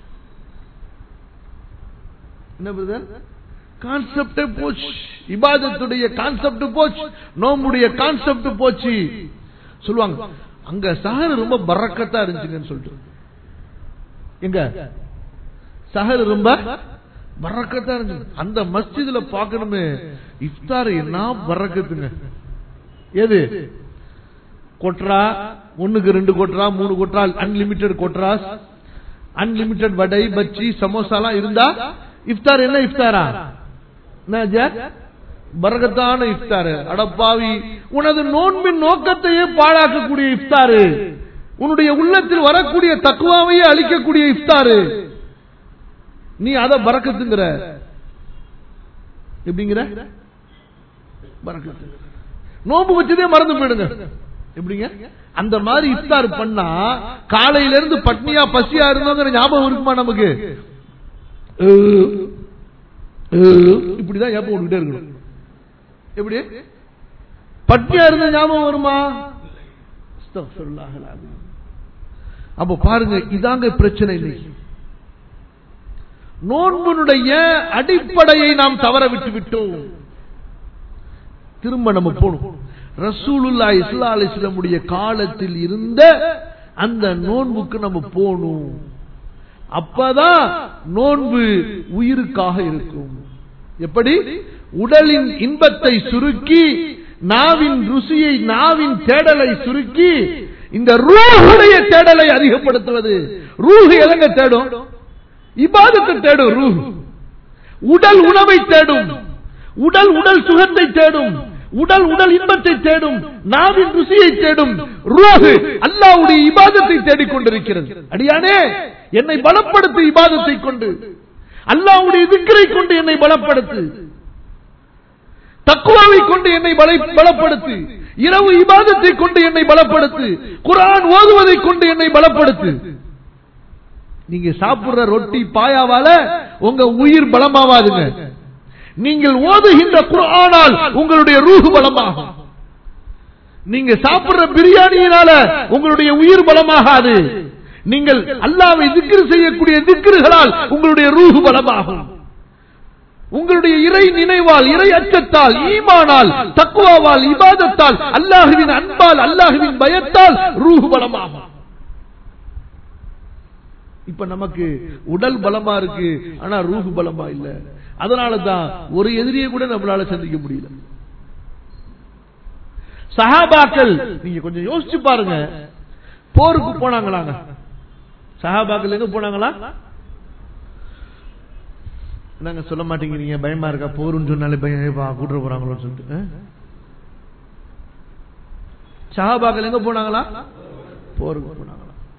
என்ன பிரதர் கான்செப்டே போச்சு இபாதத்துடைய கான்செப்ட் போச்சு நோம்புடைய கான்செப்ட் போச்சு சொல்லுவாங்க அங்க சஹர் ரொம்ப பறக்கத்தா இருந்துச்சுங்கன்னு சொல்லிட்டு எங்க சஹர் ரொம்ப பறக்கத்தா இருந்துச்சு அந்த மஸ்ஜிதுல பார்க்கணுமே இஃப்தார் என்ன பறக்கத்துங்க எது கொட்ரா ஒண்ணுக்கு ரெண்டு கொட்ரா மூணு கொட்ரா அன்லிமிட்டெட் கொட்ராஸ் அன்லிமிட்டெட் வடை பச்சி சமோசாலாம் இருந்தா இஃப்தார் என்ன இஃப்தாரா என்ன ஜாக்? பரகத்தான இஃப்தாரு அடப்பாவி உனது நோன்பின் நோக்கத்தையே பாழாக்கக்கூடிய இஃப்தாரு உன்னுடைய உள்ளத்தில் வரக்கூடிய தக்குவாவையே அழிக்கக்கூடிய இஃப்தாரு நீ அத பறக்கத்துங்கிற எப்படிங்கிற பறக்கத்து நோம்பு வச்சதே மறந்து போயிடுங்க எப்படிங்க அந்த மாதிரி இஃப்தார் பண்ணா காலையில இருந்து பட்னியா பசியா இருந்தோங்கிற ஞாபகம் இருக்குமா நமக்கு அஹ், அஹ், இப்படிதான் ஞாபகம் விட்டுட்டே இருக்கணும் எப்படி பட்னியா இருந்த ஞாபகம் வருமா அஸ்தக்ஃபிருல்லாஹ் அல்-அலீம். அப்ப பாருங்க இதாங்க பிரச்சனை இன்னைக்கு நோன்புனுடைய அடிப்படையை நாம் தவற விட்டு விட்டோம் திரும்ப நம்ம போகணும் ரசூலுல்லா இஸ்லா அலிஸ்லமுடைய காலத்தில் இருந்த அந்த நோன்புக்கு நம்ம போகணும் அப்பதான் நோன்பு உயிருக்காக இருக்கும் எப்படி உடலின் இன்பத்தை சுருக்கி நாவின் ருசியை நாவின் தேடலை சுருக்கி இந்த ரூஹுடைய தேடலை அதிகப்படுத்துவது ரூஹு எதங்க தேடும் இபாதத்தை தேடும் ரூஹ் உடல் உணவை தேடும் உடல் உடல் சுகத்தை தேடும் உடல் உடல் இன்பத்தை தேடும் நாவின் ருசியை தேடும் ரூஹு அல்லாஹ்வுடைய இபாதத்தை தேடிக் கொண்டிருக்கிறது அடியானே என்னை பலப்படுத்து இபாதத்தை கொண்டு அல்லாஹ்வுடைய திக்கரை கொண்டு என்னை பலப்படுத்து தக்குவாவை கொண்டு என்னை பலை- பலப்படுத்து இரவு இபாதத்தை கொண்டு என்னை பலப்படுத்து குர்ஆன் ஓதுவதை கொண்டு என்னை பலப்படுத்து நீங்க சாப்பிடுற ரொட்டி பாயாவால உங்க உயிர் பலமாவாதுங்க நீங்கள் ஓதுகின்ற குர்ஆனால் உங்களுடைய ரூஹு பலமாகும் நீங்க சாப்பிடுற பிரியாணியினால உங்களுடைய உயிர் பலமாகாது நீங்கள் அல்லாவை திக்ரு செய்யக்கூடிய திக்ருகளால் உங்களுடைய ரூஹு பலமாகும் உங்களுடைய இறை நினைவால் இறை அச்சத்தால் ஈமானால் தக்குவாவால் இபாதத்தால் அல்லாஹுவின் அன்பால் அல்லாஹுவின் பயத்தால் ரூஹு பலமாகும் இப்ப நமக்கு உடல் பலமா இருக்கு ஆனா ரூஹு பலமா இல்ல அதனால தான் ஒரு எதிரியை கூட நம்மளால சந்திக்க முடியல சஹாபாக்கள் நீங்க கொஞ்சம் யோசிச்சு பாருங்க போருக்கு போனாங்களாங்க சஹாபாக்கள் எங்க போனாங்களா நாங்க சொல்ல மாட்டேங்கிறீங்க பயமா இருக்கா போருன்னு சொன்னாலே பயம் ஏப்பா, கூட்டுற போறாங்களோன்னு சொல்லிட்டு ஆ? சஹாபாக்கள் எங்க போனாங்களா போருக்கு போனாங்களா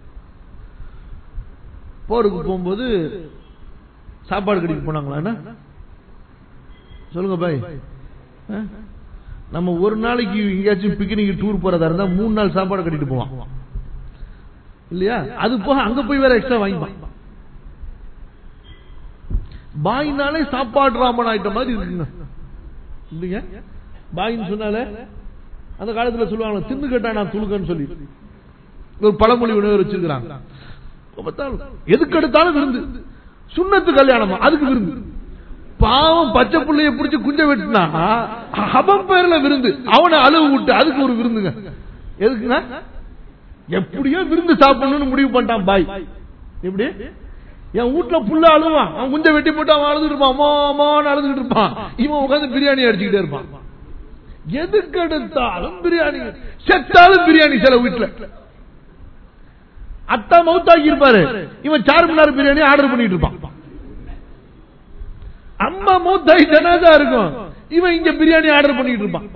போருக்கு போகும்போது சாப்பாடு கடைக்கு போனாங்களா என்ன சொல்லுங்க பாய் ஆ? நம்ம ஒரு நாளைக்கு எங்கேயாச்சும் பிக்னிக் டூர் போறதா இருந்தா மூணு நாள் சாப்பாடு கட்டிட்டு போவான் இல்லையா அது போக அங்க போய் வேற எக்ஸ்ட்ரா வாங்கிப்பான் பாயினாலே சாப்பாடு ராமன் ஆயிட்ட மாதிரி இருக்குங்க இல்லைங்க பாயின்னு சொன்னாலே அந்த காலத்துல சொல்லுவாங்க தின்னு கேட்டா நான் துணுக்கன்னு சொல்லி ஒரு பழமொழி உணவு வச்சிருக்கிறாங்க பார்த்தாலும் எதுக்கு எடுத்தாலும் விருந்து சுண்ணத்து கல்யாணமா அதுக்கு விருந்து பாவம் பச்சை புள்ளைய பிடிச்சு குஞ்ச வெட்டினா அவன் பேர்ல விருந்து அவனை அழுவு விட்டு அதுக்கு ஒரு விருந்துங்க எதுக்குங்க எப்படியோ விருந்து சாப்பிடணும்னு முடிவு பண்ணிட்டான் பாய் எப்படி என் வீட்டுல புள்ள அழுவான் அவன் குஞ்ச வெட்டி போட்டு அவன் அழுதுட்டு இருப்பான் அம்மா அம்மான்னு அழுதுகிட்டு இருப்பான் இவன் உட்காந்து பிரியாணி அடிச்சுக்கிட்டே இருப்பான் எதுக்கு எடுத்தாலும் பிரியாணி செத்தாலும் பிரியாணி சில வீட்டுல அத்தா மவுத்தாக்கி இருப்பாரு இவன் சார்மினார் பிரியாணி ஆர்டர் பண்ணிட்டு இருப்பான் அம்மா மூத்தாய் ஜனாதா இருக்கும் இவன் இங்க பிரியாணி ஆர்டர் பண்ணிட்டு இருப்பான்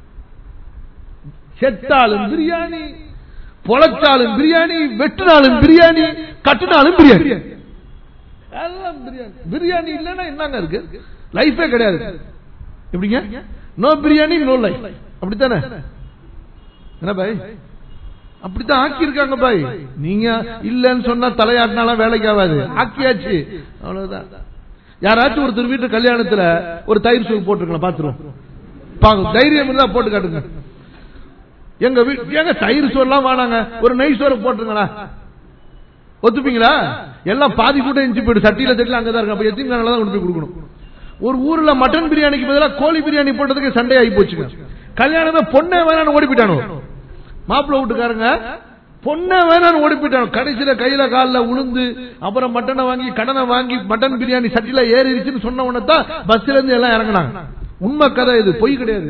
செத்தாலும் பிரியாணி பொழைச்சாலும் பிரியாணி வெட்டினாலும் பிரியாணி கட்டினாலும் பிரியாணி எல்லாம் பிரியாணி பிரியாணி இல்லைன்னா என்னங்க இருக்கு லைஃபே கிடையாது எப்படிங்க நோ பிரியாணி நோ லைஃப் அப்படித்தானே என்ன பாய் அப்படித்தான் ஆக்கி இருக்காங்க பாய் நீங்க இல்லன்னு சொன்னா தலையாட்டினாலும் வேலைக்கு ஆகாது ஆக்கியாச்சு அவ்வளவுதான் யாராச்சும் ஒருத்தர் வீட்டு கல்யாணத்துல ஒரு தயிர் சோறு போட்டுருக்கலாம் பாத்துருவோம் தைரியம் இருந்தா போட்டு காட்டுங்க எங்க வீட்டு எங்க தயிர் சோறுலாம் வேணாங்க ஒரு நெய் சோறு போட்டுருங்களா ஒத்துப்பீங்களா எல்லாம் பாதி கூட இஞ்சி போயிடு சட்டியில தட்டில அங்கதான் இருக்கு அப்ப எத்தனை தான் கொண்டு போய் கொடுக்கணும் ஒரு ஊர்ல மட்டன் பிரியாணிக்கு பதிலாக கோழி பிரியாணி போட்டதுக்கு சண்டை ஆகி போச்சுங்க கல்யாணமே பொண்ணே வேணான்னு ஓடி போயிட்டானோ மாப்பிள்ள வீட்டுக்காரங்க பொண்ணை வேணான்னு ஓடி போயிட்டானோ கடைசியில கையில காலில் உளுந்து அப்புறம் மட்டனை வாங்கி கடனை வாங்கி மட்டன் பிரியாணி சட்டில ஏறிடுச்சுன்னு சொன்ன உடனே தான் பஸ்ல இருந்து எல்லாம் இறங்கினாங்க உண்மை கதை இது பொய் கிடையாது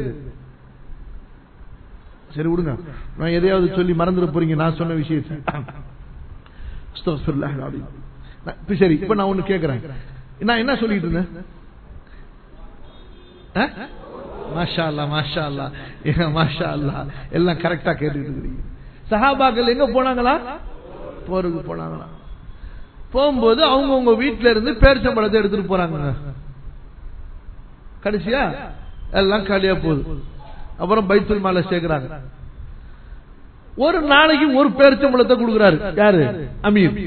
சரி விடுங்க நான் எதையாவது சொல்லி மறந்துட போறீங்க நான் சொன்ன விஷயத்தை சரி இப்ப நான் ஒண்ணு கேட்கிறேன் நான் என்ன சொல்லிட்டு இருந்தேன் மாஷா அல்லா மாஷா அல்லா மாஷா அல்லா எல்லாம் கரெக்டா கேட்டுக்கிட்டு இருக்கிறீங்க சஹாபாக்கள் எங்க போனாங்களா போருக்கு போனாங்களா போகும்போது அவங்க உங்க வீட்டுல இருந்து பேரிச்சம்பழத்தை எடுத்துட்டு போறாங்க கடைசியா எல்லாம் காலியா போகுது அப்புறம் பைத்துல் மாலை சேர்க்கிறாங்க ஒரு நாளைக்கு ஒரு பேரிச்சம்பழத்தை கொடுக்கிறாரு யாரு அமீர்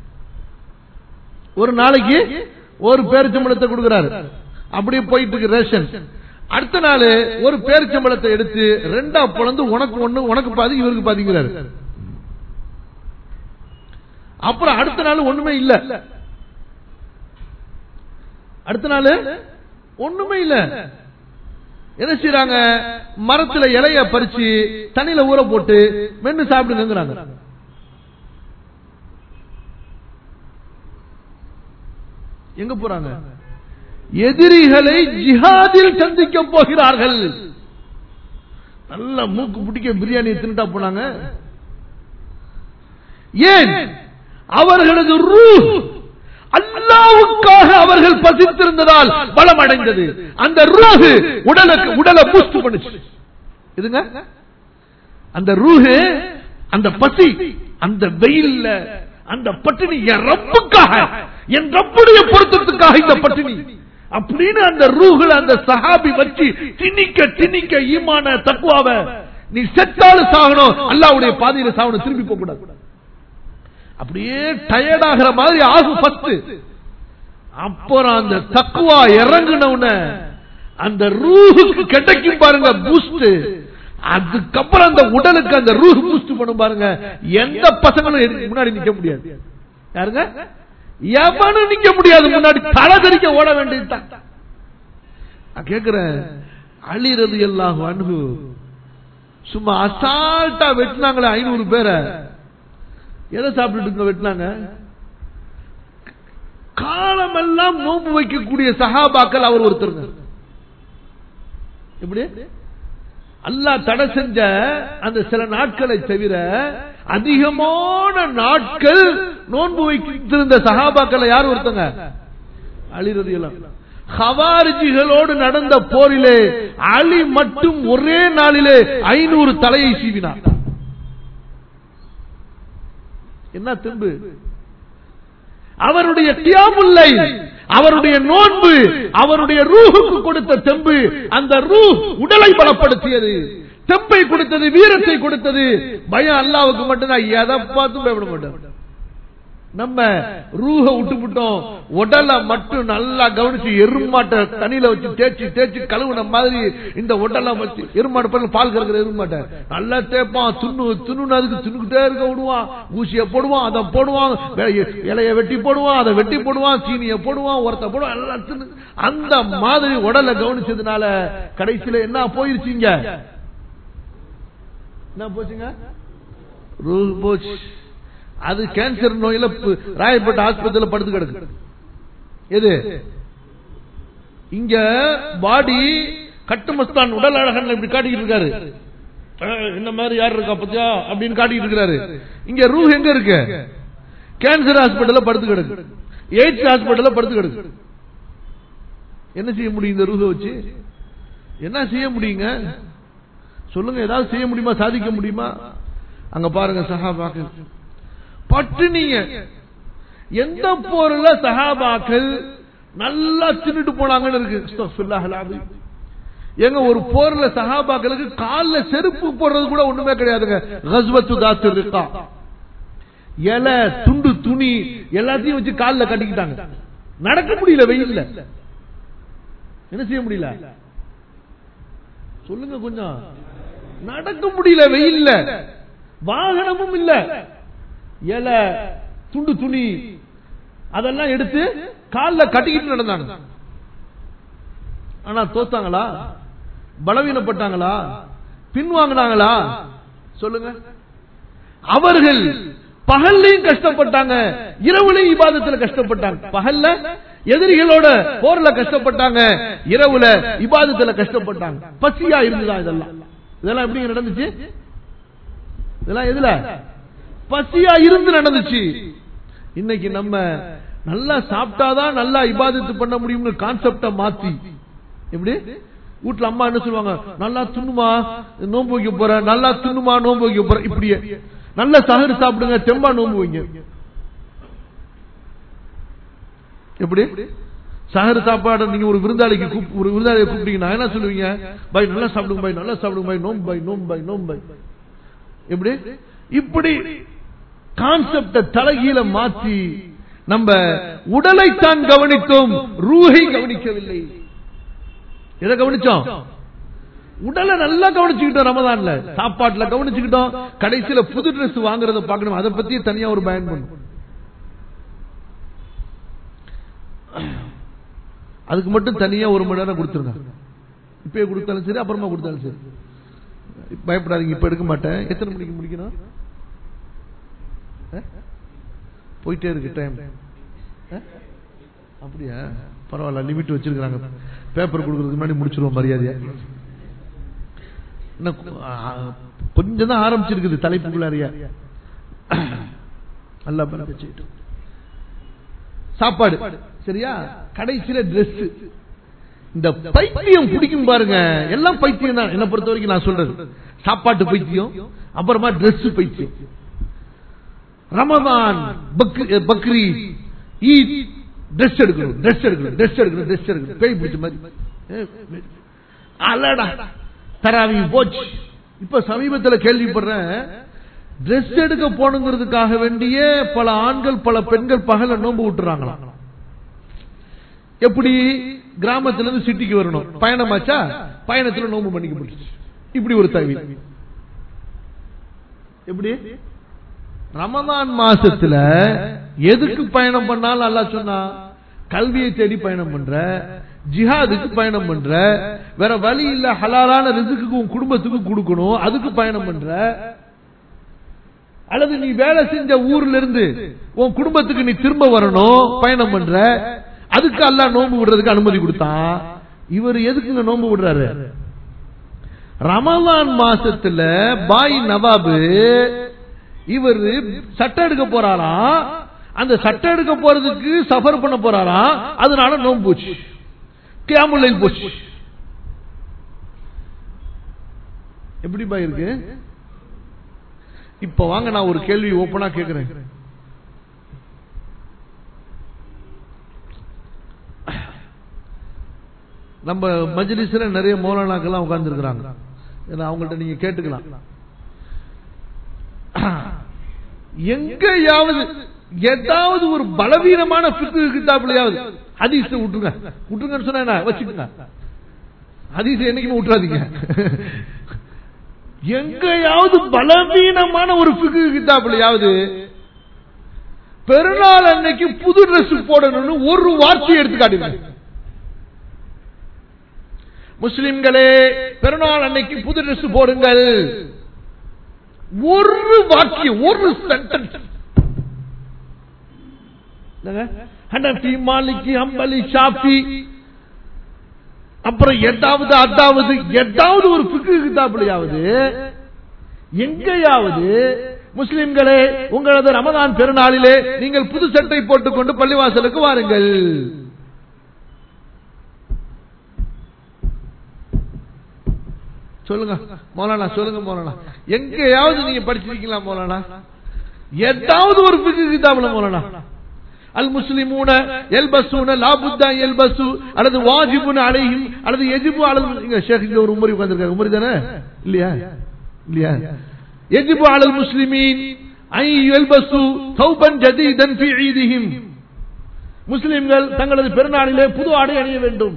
ஒரு நாளைக்கு ஒரு பேரிச்சம்பழத்தை கொடுக்கிறாரு அப்படியே போயிட்டு இருக்கு ரேஷன் அடுத்த நாள் ஒரு பேரிச்சம்பழத்தை எடுத்து ரெண்டா பிளந்து உனக்கு ஒண்ணு உனக்கு பாதி இவருக்கு பாதிங்கிறாரு அப்புறம் அடுத்த நாள் ஒண்ணுமே இல்ல அடுத்த நாள் ஒண்ணுமே இல்ல என்ன செய்யறாங்க மரத்துல இலைய பறிச்சு தண்ணியில ஊற போட்டு மென்னு சாப்பிடுங்கிறாங்க எங்க போறாங்க எதிரிகளை ஜிஹாதில் சந்திக்க போகிறார்கள் நல்ல மூக்கு பிடிக்க பிரியாணி தின்னுட்டா போனாங்க ஏன் அவர்களது ரூ அல்லாவுக்காக அவர்கள் பசித்திருந்ததால் பலம் அடைந்தது அந்த ரூஹு உடலுக்கு உடலை பூஸ்ட் பண்ணுச்சு இதுங்க அந்த ரூஹு அந்த பசி அந்த வெயில்ல அந்த பட்டினி என் ரப்புக்காக என் ரப்புடைய பொருத்தத்துக்காக இந்த பட்டினி அப்படின்னு அந்த ரூஹுல அந்த சஹாபி வச்சு திணிக்க திணிக்க ஈமான தக்குவாவ நீ செத்தாலும் சாகணும் அல்லாவுடைய பாதையில சாகணும் திரும்பி போக கூடாது அப்படியே டயர்ட் ஆகிற மாதிரி ஆகும் ஃபர்ஸ்ட் அப்புறம் அந்த தக்குவா இறங்குன அந்த ரூஹுக்கு கிடைக்கும் பாருங்க பூஸ்ட் அதுக்கப்புறம் அந்த உடலுக்கு அந்த ரூஹ் பூஸ்ட் பண்ணும் பாருங்க எந்த பசங்களும் முன்னாடி நிக்க முடியாது யாருங்க எவனும் நிக்க முடியாது முன்னாடி தலை தெரிக்க ஓட வேண்டியதுதான் நான் கேக்குறேன் அழிறது எல்லாம் அன்பு சும்மா அசால்ட்டா வெட்டினாங்களே ஐநூறு பேரை எதை சாப்பிட்டுட்டு வெட்டினாங்க காலமெல்லாம் நோம்பு வைக்கக்கூடிய சகாபாக்கள் அவர் ஒருத்தருங்க எப்படி அல்லாஹ் தடை செஞ்ச அந்த சில நாட்களை தவிர அதிகமான நாட்கள் நோன்பு வைத்திருந்த சகாபாக்கள் யார் ஒருத்தங்க அழிறது எல்லாம் ஹவாரிஜிகளோடு நடந்த போரிலே அலி மட்டும் ஒரே நாளிலே ஐநூறு தலையை சீவினார் என்ன திம்பு அவருடைய கியாமுல்லை அவருடைய நோன்பு அவருடைய ரூஹுக்கு கொடுத்த தெம்பு அந்த ரூஹ் உடலை பலப்படுத்தியது தெம்பை கொடுத்தது வீரத்தை கொடுத்தது பயம் அல்லாவுக்கு மட்டும்தான் எதை பார்த்தும் பயப்பட மாட்டோம் நம்ம ரூஹ விட்டுவிட்டோம் உடலை மட்டும் நல்லா கவனிச்சு எருமாட்டை தண்ணியில வச்சு தேய்ச்சி தேய்ச்சி கழுவுன மாதிரி இந்த உடலை வச்சு எருமாடு பண்ண பால் கறக்குற எருமாட்டை நல்லா தேய்ப்பான் துண்ணு துண்ணு அதுக்கு துண்ணுக்கிட்டே இருக்க விடுவான் ஊசியை போடுவான் அதை போடுவான் இலைய வெட்டி போடுவான் அதை வெட்டி போடுவான் சீனியை போடுவான் ஒருத்த போடுவான் எல்லாம் தின்னு அந்த மாதிரி உடலை கவனிச்சதுனால கடைசியில என்ன போயிருச்சுங்க என்ன போச்சுங்க ரூஹ் போச்சு அது கேன்சர் நோயில ராயப்பட்ட ஆஸ்பத்திரியில் படுத்து கிடக்கு எது இங்க பாடி கட்டுமஸ்தான் உடல் அழகன் இப்படி காட்டிக்கிட்டு இருக்காரு இந்த மாதிரி யார் இருக்கா பத்தியா அப்படின்னு காட்டிட்டு இருக்காரு இங்க ரூ எங்க இருக்கு கேன்சர் ஹாஸ்பிட்டல்ல படுத்து கிடக்கு எய்ட்ஸ் ஹாஸ்பிட்டல்ல படுத்து கிடக்கு என்ன செய்ய முடியும் இந்த ரூஹை வச்சு என்ன செய்ய முடியுங்க சொல்லுங்க ஏதாவது செய்ய முடியுமா சாதிக்க முடியுமா அங்க பாருங்க சஹாபாக்கள் பட்டினிங்க எந்த போர்ல சஹாபாக்கள் நல்லா தின்னுட்டு போனாங்கன்னு இருக்கு எங்க ஒரு போர்ல சஹாபாக்களுக்கு கால்ல செருப்பு போடுறது கூட ஒண்ணுமே கிடையாதுங்க கஸ்வத்து தாத்து இருக்கா இலை துண்டு துணி எல்லாத்தையும் வச்சு காலில் கட்டிக்கிட்டாங்க நடக்க முடியல வெயில்ல என்ன செய்ய முடியல சொல்லுங்க கொஞ்சம் நடக்க முடியல வெயில்ல வாகனமும் இல்ல இலை துண்டு துணி அதெல்லாம் எடுத்து காலில் கட்டிக்கிட்டு நடந்தாங்க ஆனா தோத்தாங்களா பலவீனப்பட்டாங்களா பின்வாங்கினாங்களா சொல்லுங்க அவர்கள் பகல்லையும் கஷ்டப்பட்டாங்க இரவுலையும் இபாதத்துல கஷ்டப்பட்டாங்க பகல்ல எதிரிகளோட போர்ல கஷ்டப்பட்டாங்க இரவுல இபாதத்துல கஷ்டப்பட்டாங்க பசியா இருந்ததா இதெல்லாம் இதெல்லாம் எப்படி நடந்துச்சு இதெல்லாம் எதுல பசியா இருந்து நடந்துச்சு இன்னைக்கு நம்ம நல்லா சாப்பிட்டாதான் நல்லா இபாதத்து பண்ண முடியும்னு கான்செப்ட மாத்தி எப்படி வீட்டுல அம்மா என்ன சொல்லுவாங்க நல்லா துண்ணுமா நோன்பு வைக்க போற நல்லா துண்ணுமா நோன்பு வைக்க போற இப்படியே நல்ல சகரு சாப்பிடுங்க தெம்பா நோன்பு வைங்க எப்படி சகரு சாப்பாடு நீங்க ஒரு விருந்தாளிக்கு கூப்- ஒரு விருந்தாளியை கூப்பிட்டீங்கன்னா என்ன சொல்லுவீங்க பை நல்லா சாப்பிடுங்க பை நல்லா சாப்பிடுங்க பை நோம்பு பை நோம்பு பை நோம்பு பை எப்படி இப்படி கான்செப்ட தலைகீழ மாற்றி நம்ம உடலைத்தான் கவனித்தோம் ரூஹை கவனிக்கவில்லை எதை கவனிச்சோம் உடலை நல்லா கவனிச்சுக்கிட்டோம் ரமதான்ல சாப்பாட்டுல கவனிச்சுக்கிட்டோம் கடைசியில புது Dress வாங்குறத பார்க்கணும் அதை பத்தி தனியா ஒரு பயன் பண்ணும் அதுக்கு மட்டும் தனியா ஒரு மணி நேரம் கொடுத்துருங்க இப்பயே கொடுத்தாலும் சரி அப்புறமா கொடுத்தாலும் சரி பயப்படாதீங்க இப்ப எடுக்க மாட்டேன் எத்தனை மணிக்கு முடிக்கணும் அஹ்? போயிட்டே இருக்கு டைம் அப்படியா பரவாயில்ல லிமிட் வச்சிருக்காங்க பேப்பர் கொடுக்கறதுக்கு முன்னாடி முடிச்சிருவோம் மரியாதையா இன்னும் கொ- ஆ, கொஞ்சம் தான் ஆரம்பிச்சிருக்குது தலைப்புக்குள்ளாரியா நல்லா பண்ண சாப்பாடு சரியா கடைசியில Dress இந்த பைத்தியம் பிடிக்கும் பாருங்க எல்லாம் பைத்தியம் தான் என்ன பொறுத்த வரைக்கும் நான் சொல்றது சாப்பாட்டு பைத்தியம் அப்புறமா Dress பைத்தியம் ரமதான் பக்ரி பக்ரி ஈத் Dress எடுக்கணும் Dress எடுக்கணும் Dress எடுக்கணும் Dress எடுக்கணும் பேய் பிடிச்ச மாதிரி ஏ, அலடா தராவி போச்சு இப்ப சமீபத்துல கேள்விப்படுறேன் Dress எடுக்க போனுங்கிறதுக்காக வேண்டிய பல ஆண்கள் பல பெண்கள் பகல நோன்பு விட்டுறாங்களாம் எப்படி கிராமத்துல இருந்து சிட்டிக்கு வரணும் பயணமாச்சா பயணத்துல நோன்பு பண்ணிக்க முடிச்சு இப்படி ஒரு தவி எப்படி ரமதான் மாசத்துல எதுக்கு பயணம் பண்ணாலும் அல்லாஹ் சொன்னா கல்வியை தேடி பயணம் பண்ற ஜிஹாதுக்கு பயணம் பண்ற வேற வழி இல்ல ஹலாலான ரிசுக்கு உன் குடும்பத்துக்கு கொடுக்கணும் அதுக்கு பயணம் பண்ற அல்லது நீ வேலை செஞ்ச ஊர்ல இருந்து உன் குடும்பத்துக்கு நீ திரும்ப வரணும் பயணம் பண்ற அதுக்கு அல்லாஹ் நோன்பு விடுறதுக்கு அனுமதி கொடுத்தான் இவர் எதுக்குங்க நோன்பு விடுறாரு ரமலான் மாசத்துல பாய் நவாபு இவர் சட்டை எடுக்க போறாராம் அந்த சட்டை எடுக்க போறதுக்கு சஃபர் பண்ண போறாராம் அதனால நோன்பு போச்சு கியாமுல்லைல் போச்சு எப்படி பாய் இருக்கு இப்ப வாங்க நான் ஒரு கேள்வி ஓப்பனா கேக்குறேன் நம்ம மஜ்லிஸ்ல நிறைய மௌலானாக்கெல்லாம் உட்கார்ந்துருக்கிறாங்க ஏன்னா அவங்கள்ட்ட நீங்க கேட்டுக்கலாம் எங்கேயாவது ஏதாவது ஒரு பலவீனமான பிக்கு கிட்டாப்லயாவது ஹதீஸ விட்டுருங்க விட்டுருங்கன்னு சொன்னா என்ன? வச்சுக்கோங்க ஹதீஸ என்னைக்குமே விட்டுறாதீங்க எங்கேயாவது பலவீனமான ஒரு பிக்கு கிட்டாப்லயாவது பெருநாள் அன்னைக்கு புது Dress போடணும்னு ஒரு வார்த்தையை எடுத்து காட்டுங்க முஸ்லிம்களே பெருநாள் அன்னைக்கு புது Dress போடுங்கள் ஒரு வாக்கியம் ஒரு சென்டென்ஸ் ஹனஃபி மாலிகி அம்பலி ஷாஃபி அப்புறம் எட்டாவது அட்டாவது எட்டாவது ஒரு பிக்கு கிதாபிலையாவது எங்கேயாவது முஸ்லிம்களே உங்களது ரமதான் பெருநாளிலே நீங்கள் புது சட்டை போட்டுக்கொண்டு பள்ளிவாசலுக்கு வாருங்கள் சொல்லுங்க மௌலானா சொல்லுங்க மௌலானா எங்கேயாவது நீங்க படிச்சிருக்கீங்களா மௌலானா எட்டாவது ஒரு பிக்கு கிதாபுல மௌலானா அல் முஸ்லிமூன எல்பசூன லாபுத்தா எல்பசு அல்லது வாஜிபுன அலைஹிம் அல்லது எஜிபு அலல் இங்க ஷேக் இங்க ஒரு உமரி உட்கார்ந்திருக்காரு உமரி தானே இல்லையா இல்லையா எஜிபு அலல் முஸ்லிமீன் ஐ எல்பசு சௌபன் ஜதீதன் ஃபி ஈதிஹிம் முஸ்லிம்கள் தங்களது பெருநாளிலே புது ஆடை அணிய வேண்டும்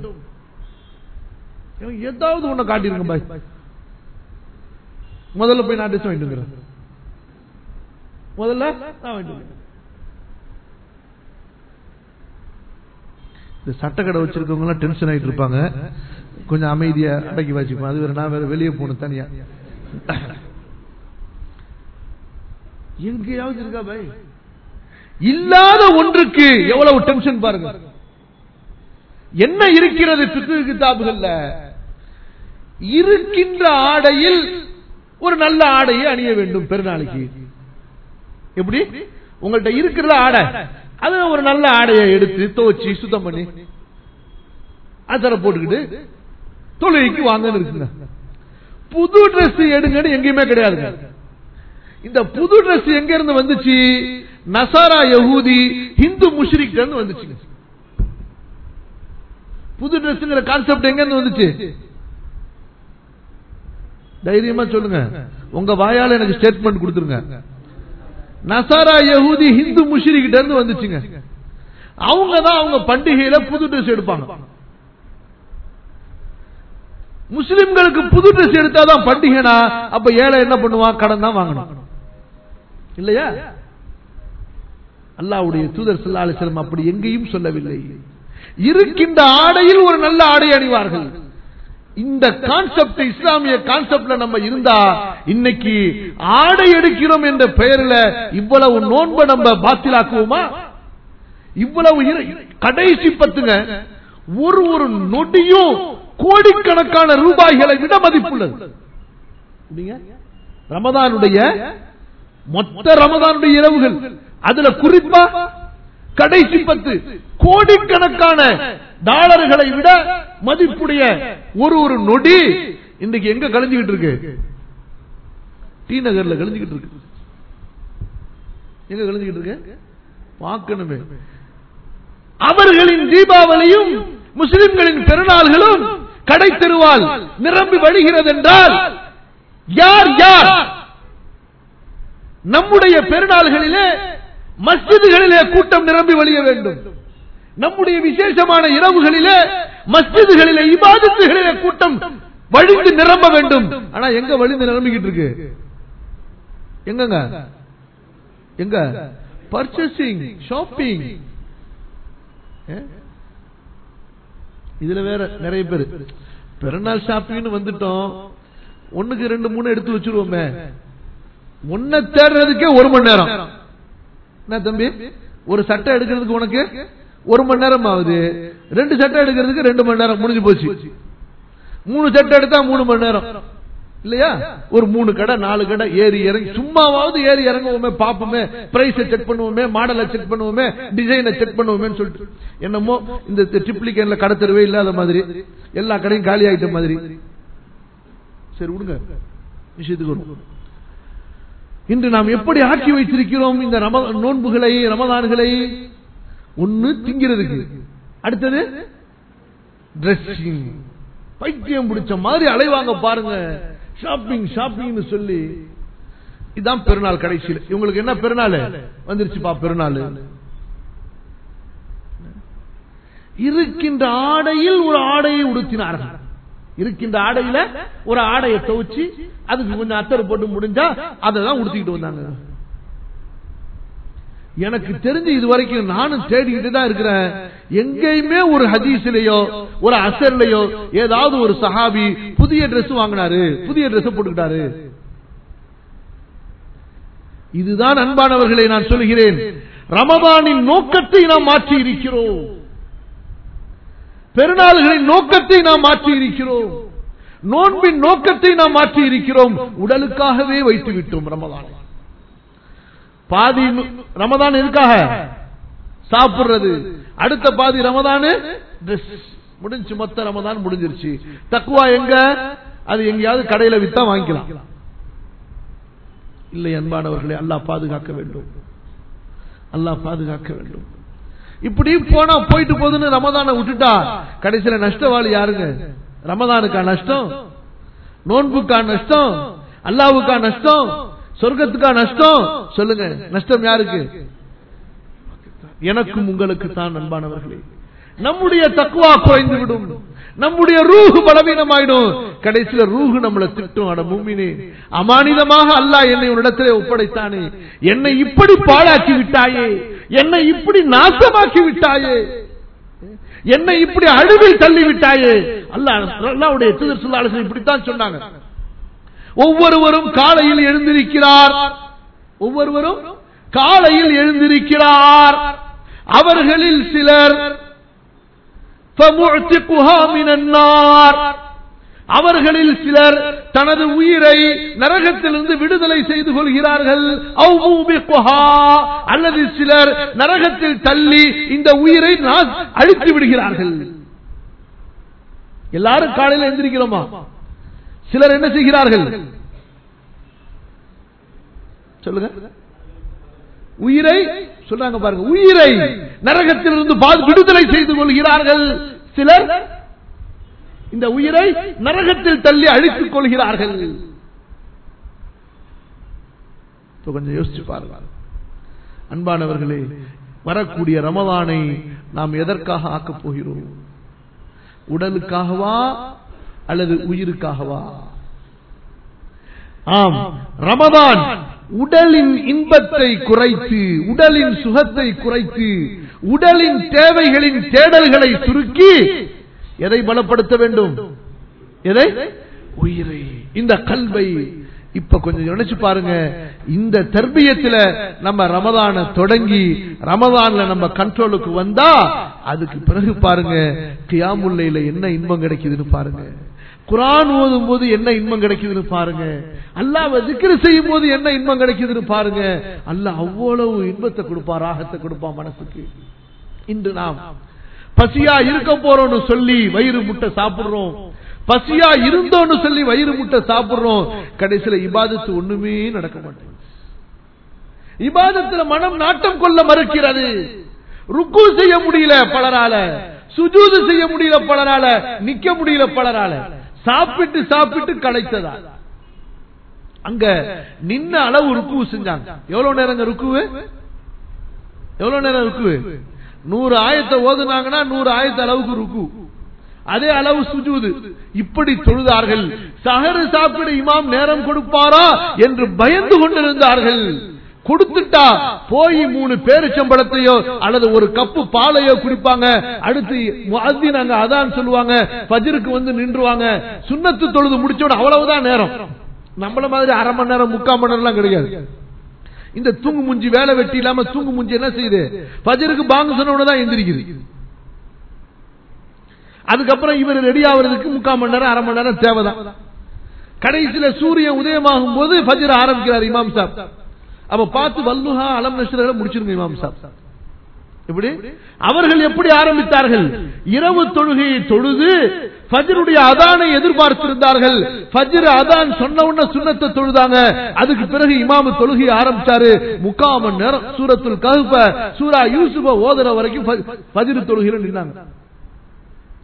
ஏதாவது ஒண்ணு காட்டிருங்க பாய் முதல்ல போய் நான் ட்ரெஸ் வாங்கிட்டு வந்துடுறேன் முதல்ல நான் வாங்கிட்டு வந்துடுறேன் இந்த சட்டக்கடை வச்சிருக்கவங்க எல்லாம் டென்ஷன் ஆயிட்டு இருப்பாங்க கொஞ்சம் அமைதியா அடக்கி வச்சுப்போம் அது வேற நான் வேற வெளியே போகணும் தனியா எங்கேயாவது இருக்கா பாய் இல்லாத ஒன்றுக்கு எவ்வளவு டென்ஷன் பாருங்க என்ன இருக்கிறது பிக்கு கிதாபுகள்ல இருக்கின்ற ஆடையில் ஒரு நல்ல ஆடையை அணிய வேண்டும் பெருநாளைக்கு எப்படி உங்கள்ட்ட இருக்கிற ஆடை அது ஒரு நல்ல ஆடையை எடுத்து துவச்சி சுத்தம் பண்ணி அதர போட்டுக்கிட்டு தொழுகைக்கு வாங்கன்னு இருக்குங்க புது Dress எடுங்கன்னு எங்கேயுமே கிடையாதுங்க இந்த புது Dress எங்க இருந்து வந்துச்சு நசாரா யஹூதி ஹிந்து முஷ்ரிக் இருந்து வந்துச்சுங்க புது ட்ரெஸ்ங்கிற கான்செப்ட் எங்க இருந்து வந்துச்சு தைரியமா சொல்லுங்க உங்க வாயால எனக்கு ஸ்டேட்மெண்ட் கொடுத்துருங்க நசாரா யஹூதி ஹிந்து முஷ்ரிக்கிட்ட இருந்து வந்துச்சுங்க அவங்க தான் அவங்க பண்டிகையில புது ட்ரெஸ் எடுப்பாங்க முஸ்லிம்களுக்கு புது ட்ரெஸ் எடுத்தாதான் பண்டிகைனா அப்ப ஏழை என்ன பண்ணுவான் கடன் தான் வாங்கணும் இல்லையா அல்லாவுடைய தூதர் ஸல்லல்லாஹு அலைஹி வஸல்லம் அப்படி எங்கேயும் சொல்லவில்லை இருக்கின்ற ஆடையில் ஒரு நல்ல ஆடை அணிவார்கள் இந்த கான்செப்ட் இஸ்லாமிய கான்செப்ட்ல நம்ம இருந்தா இன்னைக்கு ஆடை எடுக்கிறோம் என்ற பெயர்ல இவ்வளவு நோன்பை நம்ம பாத்திலாக்குவோமா இவ்வளவு இரு- கடைசி பத்துங்க ஒரு ஒரு நொடியும் கோடிக்கணக்கான ரூபாய்களை விட மதிப்புள்ளது அப்படிங்க? ரமதானுடைய மொத்த ரமதானுடைய இரவுகள் அதுல குறிப்பா கடைசி பத்து கோடிக்கணக்கான டாலர்களை விட மதிப்புடைய ஒரு ஒரு நொடி இன்னைக்கு எங்க கழிஞ்சுகிட்டு இருக்கு டி நகர்ல கழிஞ்சுகிட்டு இருக்கு எங்க கழிஞ்சுகிட்டு இருக்கு பார்க்கணுமே அவர்களின் தீபாவளியும் முஸ்லிம்களின் பெருநாள்களும் கடை தெருவால் நிரம்பி வழிகிறது என்றால் யார் யார் நம்முடைய பெருநாள்களிலே மஸ்ஜிதுகளிலே கூட்டம் நிரம்பி வழிய வேண்டும் நம்முடைய விசேஷமான இரவுகளிலே மஸ்ஜிதுகளிலே இபாதத்துகளிலே கூட்டம் வழிந்து நிரம்ப வேண்டும் ஆனா எங்க வழிந்து நிரம்பிக்கிட்டு இருக்கு எங்கங்க எங்க பர்ச்சேசிங் ஷாப்பிங் இதுல வேற நிறைய பேர் பிறநாள் ஷாப்பிங்னு வந்துட்டோம் ஒண்ணுக்கு ரெண்டு மூணு எடுத்து வச்சிருவோமே ஒன்ன தேடுறதுக்கே ஒரு மணி நேரம் என்ன தம்பி ஒரு சட்டை எடுக்கிறதுக்கு உனக்கு ஒரு மணி நேரம் ஆகுது ரெண்டு சட்டை எடுக்கிறதுக்கு ரெண்டு மணி நேரம் முடிஞ்சு போச்சு மூணு சட்டை எடுத்தா மூணு மணி நேரம் இல்லையா ஒரு மூணு கடை நாலு கடை ஏறி இறங்கி சும்மாவாவது ஏறி இறங்குவோமே பாப்போமே பிரைஸை செக் பண்ணுவோமே மாடலை செக் பண்ணுவோமே டிசைனை செக் பண்ணுவோமே சொல்லிட்டு என்னமோ இந்த ட்ரிப்ளிகேன்ல கடை தெருவே இல்லாத மாதிரி எல்லா கடையும் காலி ஆயிட்ட மாதிரி சரி விடுங்க விஷயத்துக்கு வருவோம் இன்று நாம் எப்படி ஆக்கி வைத்திருக்கிறோம் இந்த ரம நோன்புகளை ரமதான்களை ஒண்ணு திங்கிறதுக்கு அடுத்தது ட்ரெஸ்ஸிங் பைத்தியம் பிடிச்ச மாதிரி அலைவாங்க பாருங்க ஷாப்பிங் ஷாப்பிங்னு சொல்லி இதான் பெருநாள் கடைசியில் இவங்களுக்கு என்ன பெருநாள் வந்துருச்சுப்பா பெருநாள் இருக்கின்ற ஆடையில் ஒரு ஆடையை உடுத்தினார்கள் இருக்கின்ற ஆடையில ஒரு ஆடையை துவச்சு அதுக்கு கொஞ்சம் அத்தரை போட்டு முடிஞ்சா அதை தான் உடுத்திக்கிட்டு வந்தாங்க எனக்கு தெரிஞ்சு இது வரைக்கும் நானும் தேடிக்கிட்டு தான் இருக்கிறேன் எங்கேயுமே ஒரு ஹதீஸ்லயோ ஒரு அசர்லயோ ஏதாவது ஒரு சஹாபி புதிய Dress வாங்கினாரு புதிய Dress போட்டுக்கிட்டாரு இதுதான் அன்பானவர்களை நான் சொல்கிறேன் ரமதானின் நோக்கத்தை நாம் மாற்றி இருக்கிறோம் பெருநாள்களின் நோக்கத்தை நாம் மாற்றி இருக்கிறோம் நோன்பின் நோக்கத்தை நாம் மாற்றி இருக்கிறோம் உடலுக்காகவே வைத்து விட்டோம் ரமதான் பாதி நு- ரமதான் எதுக்காக சாப்பிடுறது அடுத்த பாதி ரமதானு Dress. முடிஞ்சு மொத்த ரமதான் முடிஞ்சிருச்சு தக்குவா எங்க அது எங்கேயாவது கடையில வித்தா வாங்கிக்கலாம் இல்லை அன்பானவர்களை அல்லாஹ் பாதுகாக்க வேண்டும் அல்லாஹ் பாதுகாக்க வேண்டும் இப்படி போனா போயிட்டு போகுதுன்னு ரமதானை விட்டுட்டா கடைசியில நஷ்டவாளி யாருங்க ரமதானுக்கா நஷ்டம் நோன்புக்கா நஷ்டம் அல்லாவுக்கா நஷ்டம் சொர்க்கத்துக்கா நஷ்டம் சொல்லுங்க நஷ்டம் யாருக்கு எனக்கும் உங்களுக்கு தான் அன்பானவர்களே நம்முடைய தக்குவா குறைந்து விடும் நம்முடைய ரூஹு பலவீனமாயிடும் கடைசியில ரூஹு நம்மளை திட்டும் அட மூமினே அமானிதமாக அல்லாஹ் என்னை உன்னிடத்திலே ஒப்படைத்தானே என்னை இப்படி பாழாக்கி விட்டாயே என்னை இப்படி நாசமாக்கி விட்டாயே என்னை இப்படி அழிவில் தள்ளி விட்டாயே அல்லாஹ் அல்லாஹ்வுடைய தூதர் ஸல்லல்லாஹு அலைஹி வஸல்லம் இப்படித்தான் சொன்னாங்க ஒவ்வொருவரும் காலையில் எழுந்திருக்கிறார் ஒவ்வொருவரும் காலையில் எழுந்திருக்கிறார் அவர்களில் சிலர் فَمُعْتِقُهَا مِنَ النَّارِ அவர்களில் சிலர் தனது உயிரை நரகத்திலிருந்து விடுதலை செய்து கொள்கிறார்கள் அவ் மூபிக்குஹா. அல்லது சிலர் நரகத்தில் தள்ளி இந்த உயிரை நா- அழித்து விடுகிறார்கள் எல்லாரும் காலையில் எந்திரிக்கிறோமா சிலர் என்ன செய்கிறார்கள் சொல்லுங்க உயிரை சொல்றாங்க பாருங்க உயிரை நரகத்திலிருந்து பா- விடுதலை செய்து கொள்கிறார்கள் சிலர் இந்த உயிரை நரகத்தில் தள்ளி அழித்துக் கொள்கிறார்கள் இப்ப கொஞ்சம் யோசிச்சு பாருங்க அன்பானவர்களே வரக்கூடிய ரமதானை நாம் எதற்காக ஆக்கப் போகிறோம் உடலுக்காகவா அல்லது உயிருக்காகவா ஆம் ரமதான் உடலின் இன்பத்தை குறைத்து உடலின் சுகத்தை குறைத்து உடலின் தேவைகளின் தேடல்களை சுருக்கி எதை பலப்படுத்த வேண்டும் எதை உயிரை இந்த கல்வை இப்ப கொஞ்சம் நினைச்சு பாருங்க இந்த தர்பியத்துல நம்ம ரமதான தொடங்கி ரமதான்ல நம்ம கண்ட்ரோலுக்கு வந்தா அதுக்கு பிறகு பாருங்க கியாமுல்லையில என்ன இன்பம் கிடைக்குதுன்னு பாருங்க குரான் ஓதும் போது என்ன இன்பம் கிடைக்குதுன்னு பாருங்க அல்லாஹ் ஜிக்ரு செய்யும் போது என்ன இன்பம் கிடைக்குதுன்னு பாருங்க அல்லாஹ் அவ்வளவு இன்பத்தை கொடுப்பான் ராகத்தை கொடுப்பான் மனசுக்கு இன்று நாம் பசியா இருக்க போறோம்னு சொல்லி வயிறு முட்டை சாப்பிடுறோம் பசியா இருந்தோம்னு சொல்லி வயிறு முட்டை சாப்பிடுறோம் கடைசியில இபாதத்து ஒண்ணுமே நடக்க மாட்டேங்குது இபாதத்துல மனம் நாட்டம் கொள்ள மறுக்கிறது ருக்கு செய்ய முடியல பலரால சுஜூது செய்ய முடியல பலரால நிக்க முடியல பலரால சாப்பிட்டு சாப்பிட்டு களைத்ததா அங்க நின்ன அளவு ருக்கு செஞ்சாங்க எவ்வளவு நேரங்க ருக்குவு எவ்வளவு நேரம் ருக்கு நூறு ஆயத்தை ஓதுனாங்கன்னா நூறு ஆயத்த அளவுக்கு ருக்கு அதே அளவு சுஜூது இப்படி தொழுதார்கள் சஹரு சாப்பிட இமாம் நேரம் கொடுப்பாரா என்று பயந்து கொண்டிருந்தார்கள் கொடுத்துட்டா போய் மூணு பேரிச்சம்பழத்தையோ அல்லது ஒரு கப்பு பாலையோ குடிப்பாங்க அடுத்து முஅத்தின் அங்க அதான் சொல்லுவாங்க ஃபஜ்ருக்கு வந்து நின்றுவாங்க சுன்னத்து தொழுது முடிச்சோட அவ்வளவுதான் நேரம் நம்மள மாதிரி அரை மணி நேரம் முக்கால் மணி நேரம்லாம் கிடையாது இந்த தூங்கு முஞ்சி வேலை வெட்டி இல்லாம தூங்கு முஞ்சி என்ன செய்யுது ஃபஜருக்கு பாங்கு சொன்ன உடனே தான் எந்திரிக்குது அதுக்கப்புறம் இவர் ரெடி ஆகுறதுக்கு முக்கால் மணி நேரம் அரை மணி நேரம் தேவைதான் கடைசியில சூரியன் உதயமாகும் போது ஃபஜ்ர் ஆரம்பிக்கிறார் இமாம் சாப் அப்ப பார்த்து வல்லுஹா அலம் நஷ்டர்களை முடிச்சிருங்க இமாம் சாப் எப்படி அவர்கள் எப்படி ஆரம்பித்தார்கள் இரவு தொழுகையை தொழுது ஃபஜ்ருடைய அதானை எதிர்பார்த்திருந்தார்கள் ஃபஜ்ர் அதான் சொன்ன உடனே சுண்ணத்தை தொழுதாங்க அதுக்கு பிறகு இமாமு தொழுகை ஆரம்பிச்சாரு முக்கால் மணி நேரம் சூரத்துல் கஹ்ப சூரா யூசுப ஓதுற வரைக்கும் ஃபஜ்ர் தொழுகையில நின்னாங்க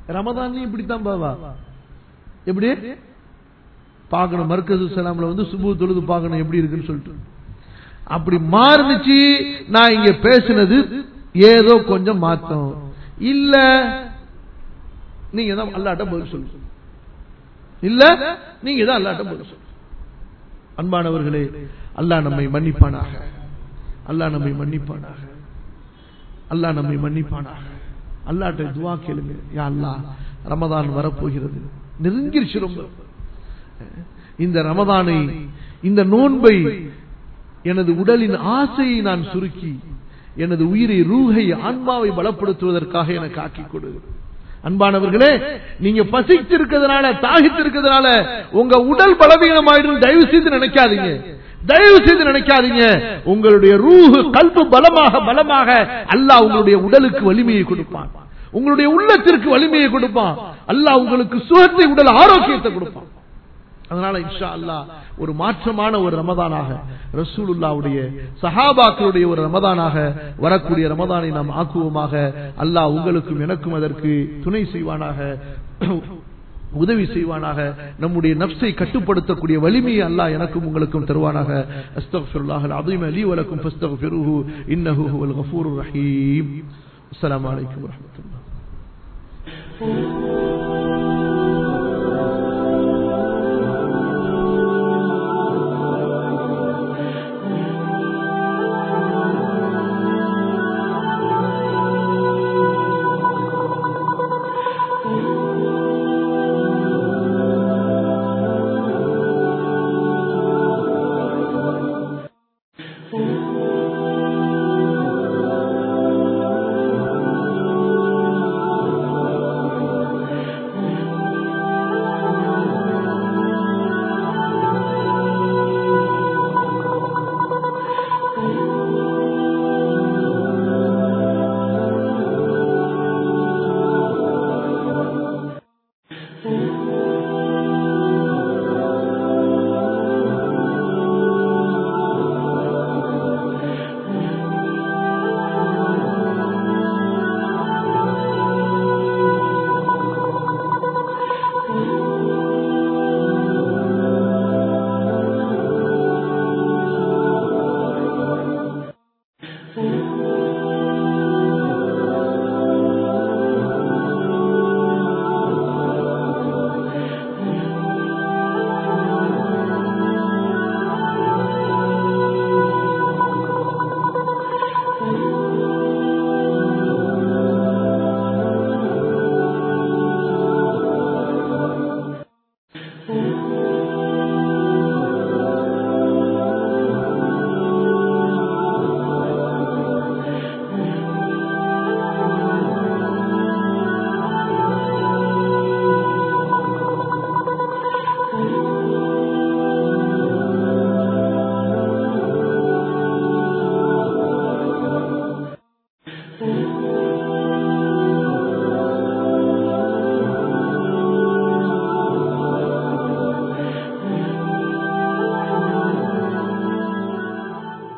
ரமதான்லயும் இப்படித்தான் பாவா எப்படி பார்க்கணும் மர்கசு சலாம்ல வந்து சுபு தொழுது பார்க்கணும் எப்படி இருக்குன்னு சொல்லிட்டு அப்படி மாறுனுச்சு நான் இங்க பேசினது ஏதோ கொஞ்சம் மாத்தம் இல்ல நீங்க தான் அல்லாட்ட பதில் சொல்லுங்க இல்ல நீங்க தான் அல்லாட்ட பதில் சொல்லுங்க அன்பானவர்களே அல்லாஹ் நம்மை மன்னிப்பானாக அல்லாஹ் நம்மை மன்னிப்பானாக அல்லாஹ் நம்மை மன்னிப்பானாக அல்லாட்ட துவா கேளுங்க யா அல்லாஹ் ரமதான் வரப்போகிறது நெருங்கிருச்சு ரொம்ப இந்த ரமதானை இந்த நோன்பை எனது உடலின் ஆசையை நான் சுருக்கி எனது உயிரை ரூகை ஆன்மாவை பலப்படுத்துவதற்காக எனக்கு ஆக்கிக் கொடு அன்பானவர்களே நீங்க பசிச்சிருக்கிறதுனால தாகித்திருக்கிறதுனால உங்க உடல் பலவீனம் ஆயிடும் தயவு செய்து நினைக்காதீங்க தயவு செய்து நினைக்காதீங்க உங்களுடைய ரூஹு கல்பு பலமாக பலமாக அல்லாஹ் உங்களுடைய உடலுக்கு வலிமையை கொடுப்பான் உங்களுடைய உள்ளத்திற்கு வலிமையை கொடுப்பான் அல்லாஹ் உங்களுக்கு சுகத்தை உடல் ஆரோக்கியத்தை கொடுப்பான் அதனால இன்ஷா அல்லாஹ் ஒரு மாற்றமான ஒரு ரமதானாக ரசூலுல்லாவுடைய சஹாபாக்களுடைய ஒரு ரமதானாக வரக்கூடிய ரமதானை நாம் ஆக்குவோமாக அல்லாஹ் உங்களுக்கும் எனக்கும் அதற்கு துணை செய்வானாக உதவி செய்வானாக நம்முடைய நப்சை கட்டுப்படுத்தக்கூடிய வலிமையை அல்லாஹ் எனக்கும் உங்களுக்கும் தருவானாக அஸ்தக்ஃபிருல்லாஹ் அலீம் அலி வலக்கும் ஃபஸ்தக்ஃபிருஹு இன்னஹு ஹுவல் கஃபூருர் ரஹீம் அஸ்ஸலாமு அலைக்கும் வரஹ்மத்துல்லாஹ்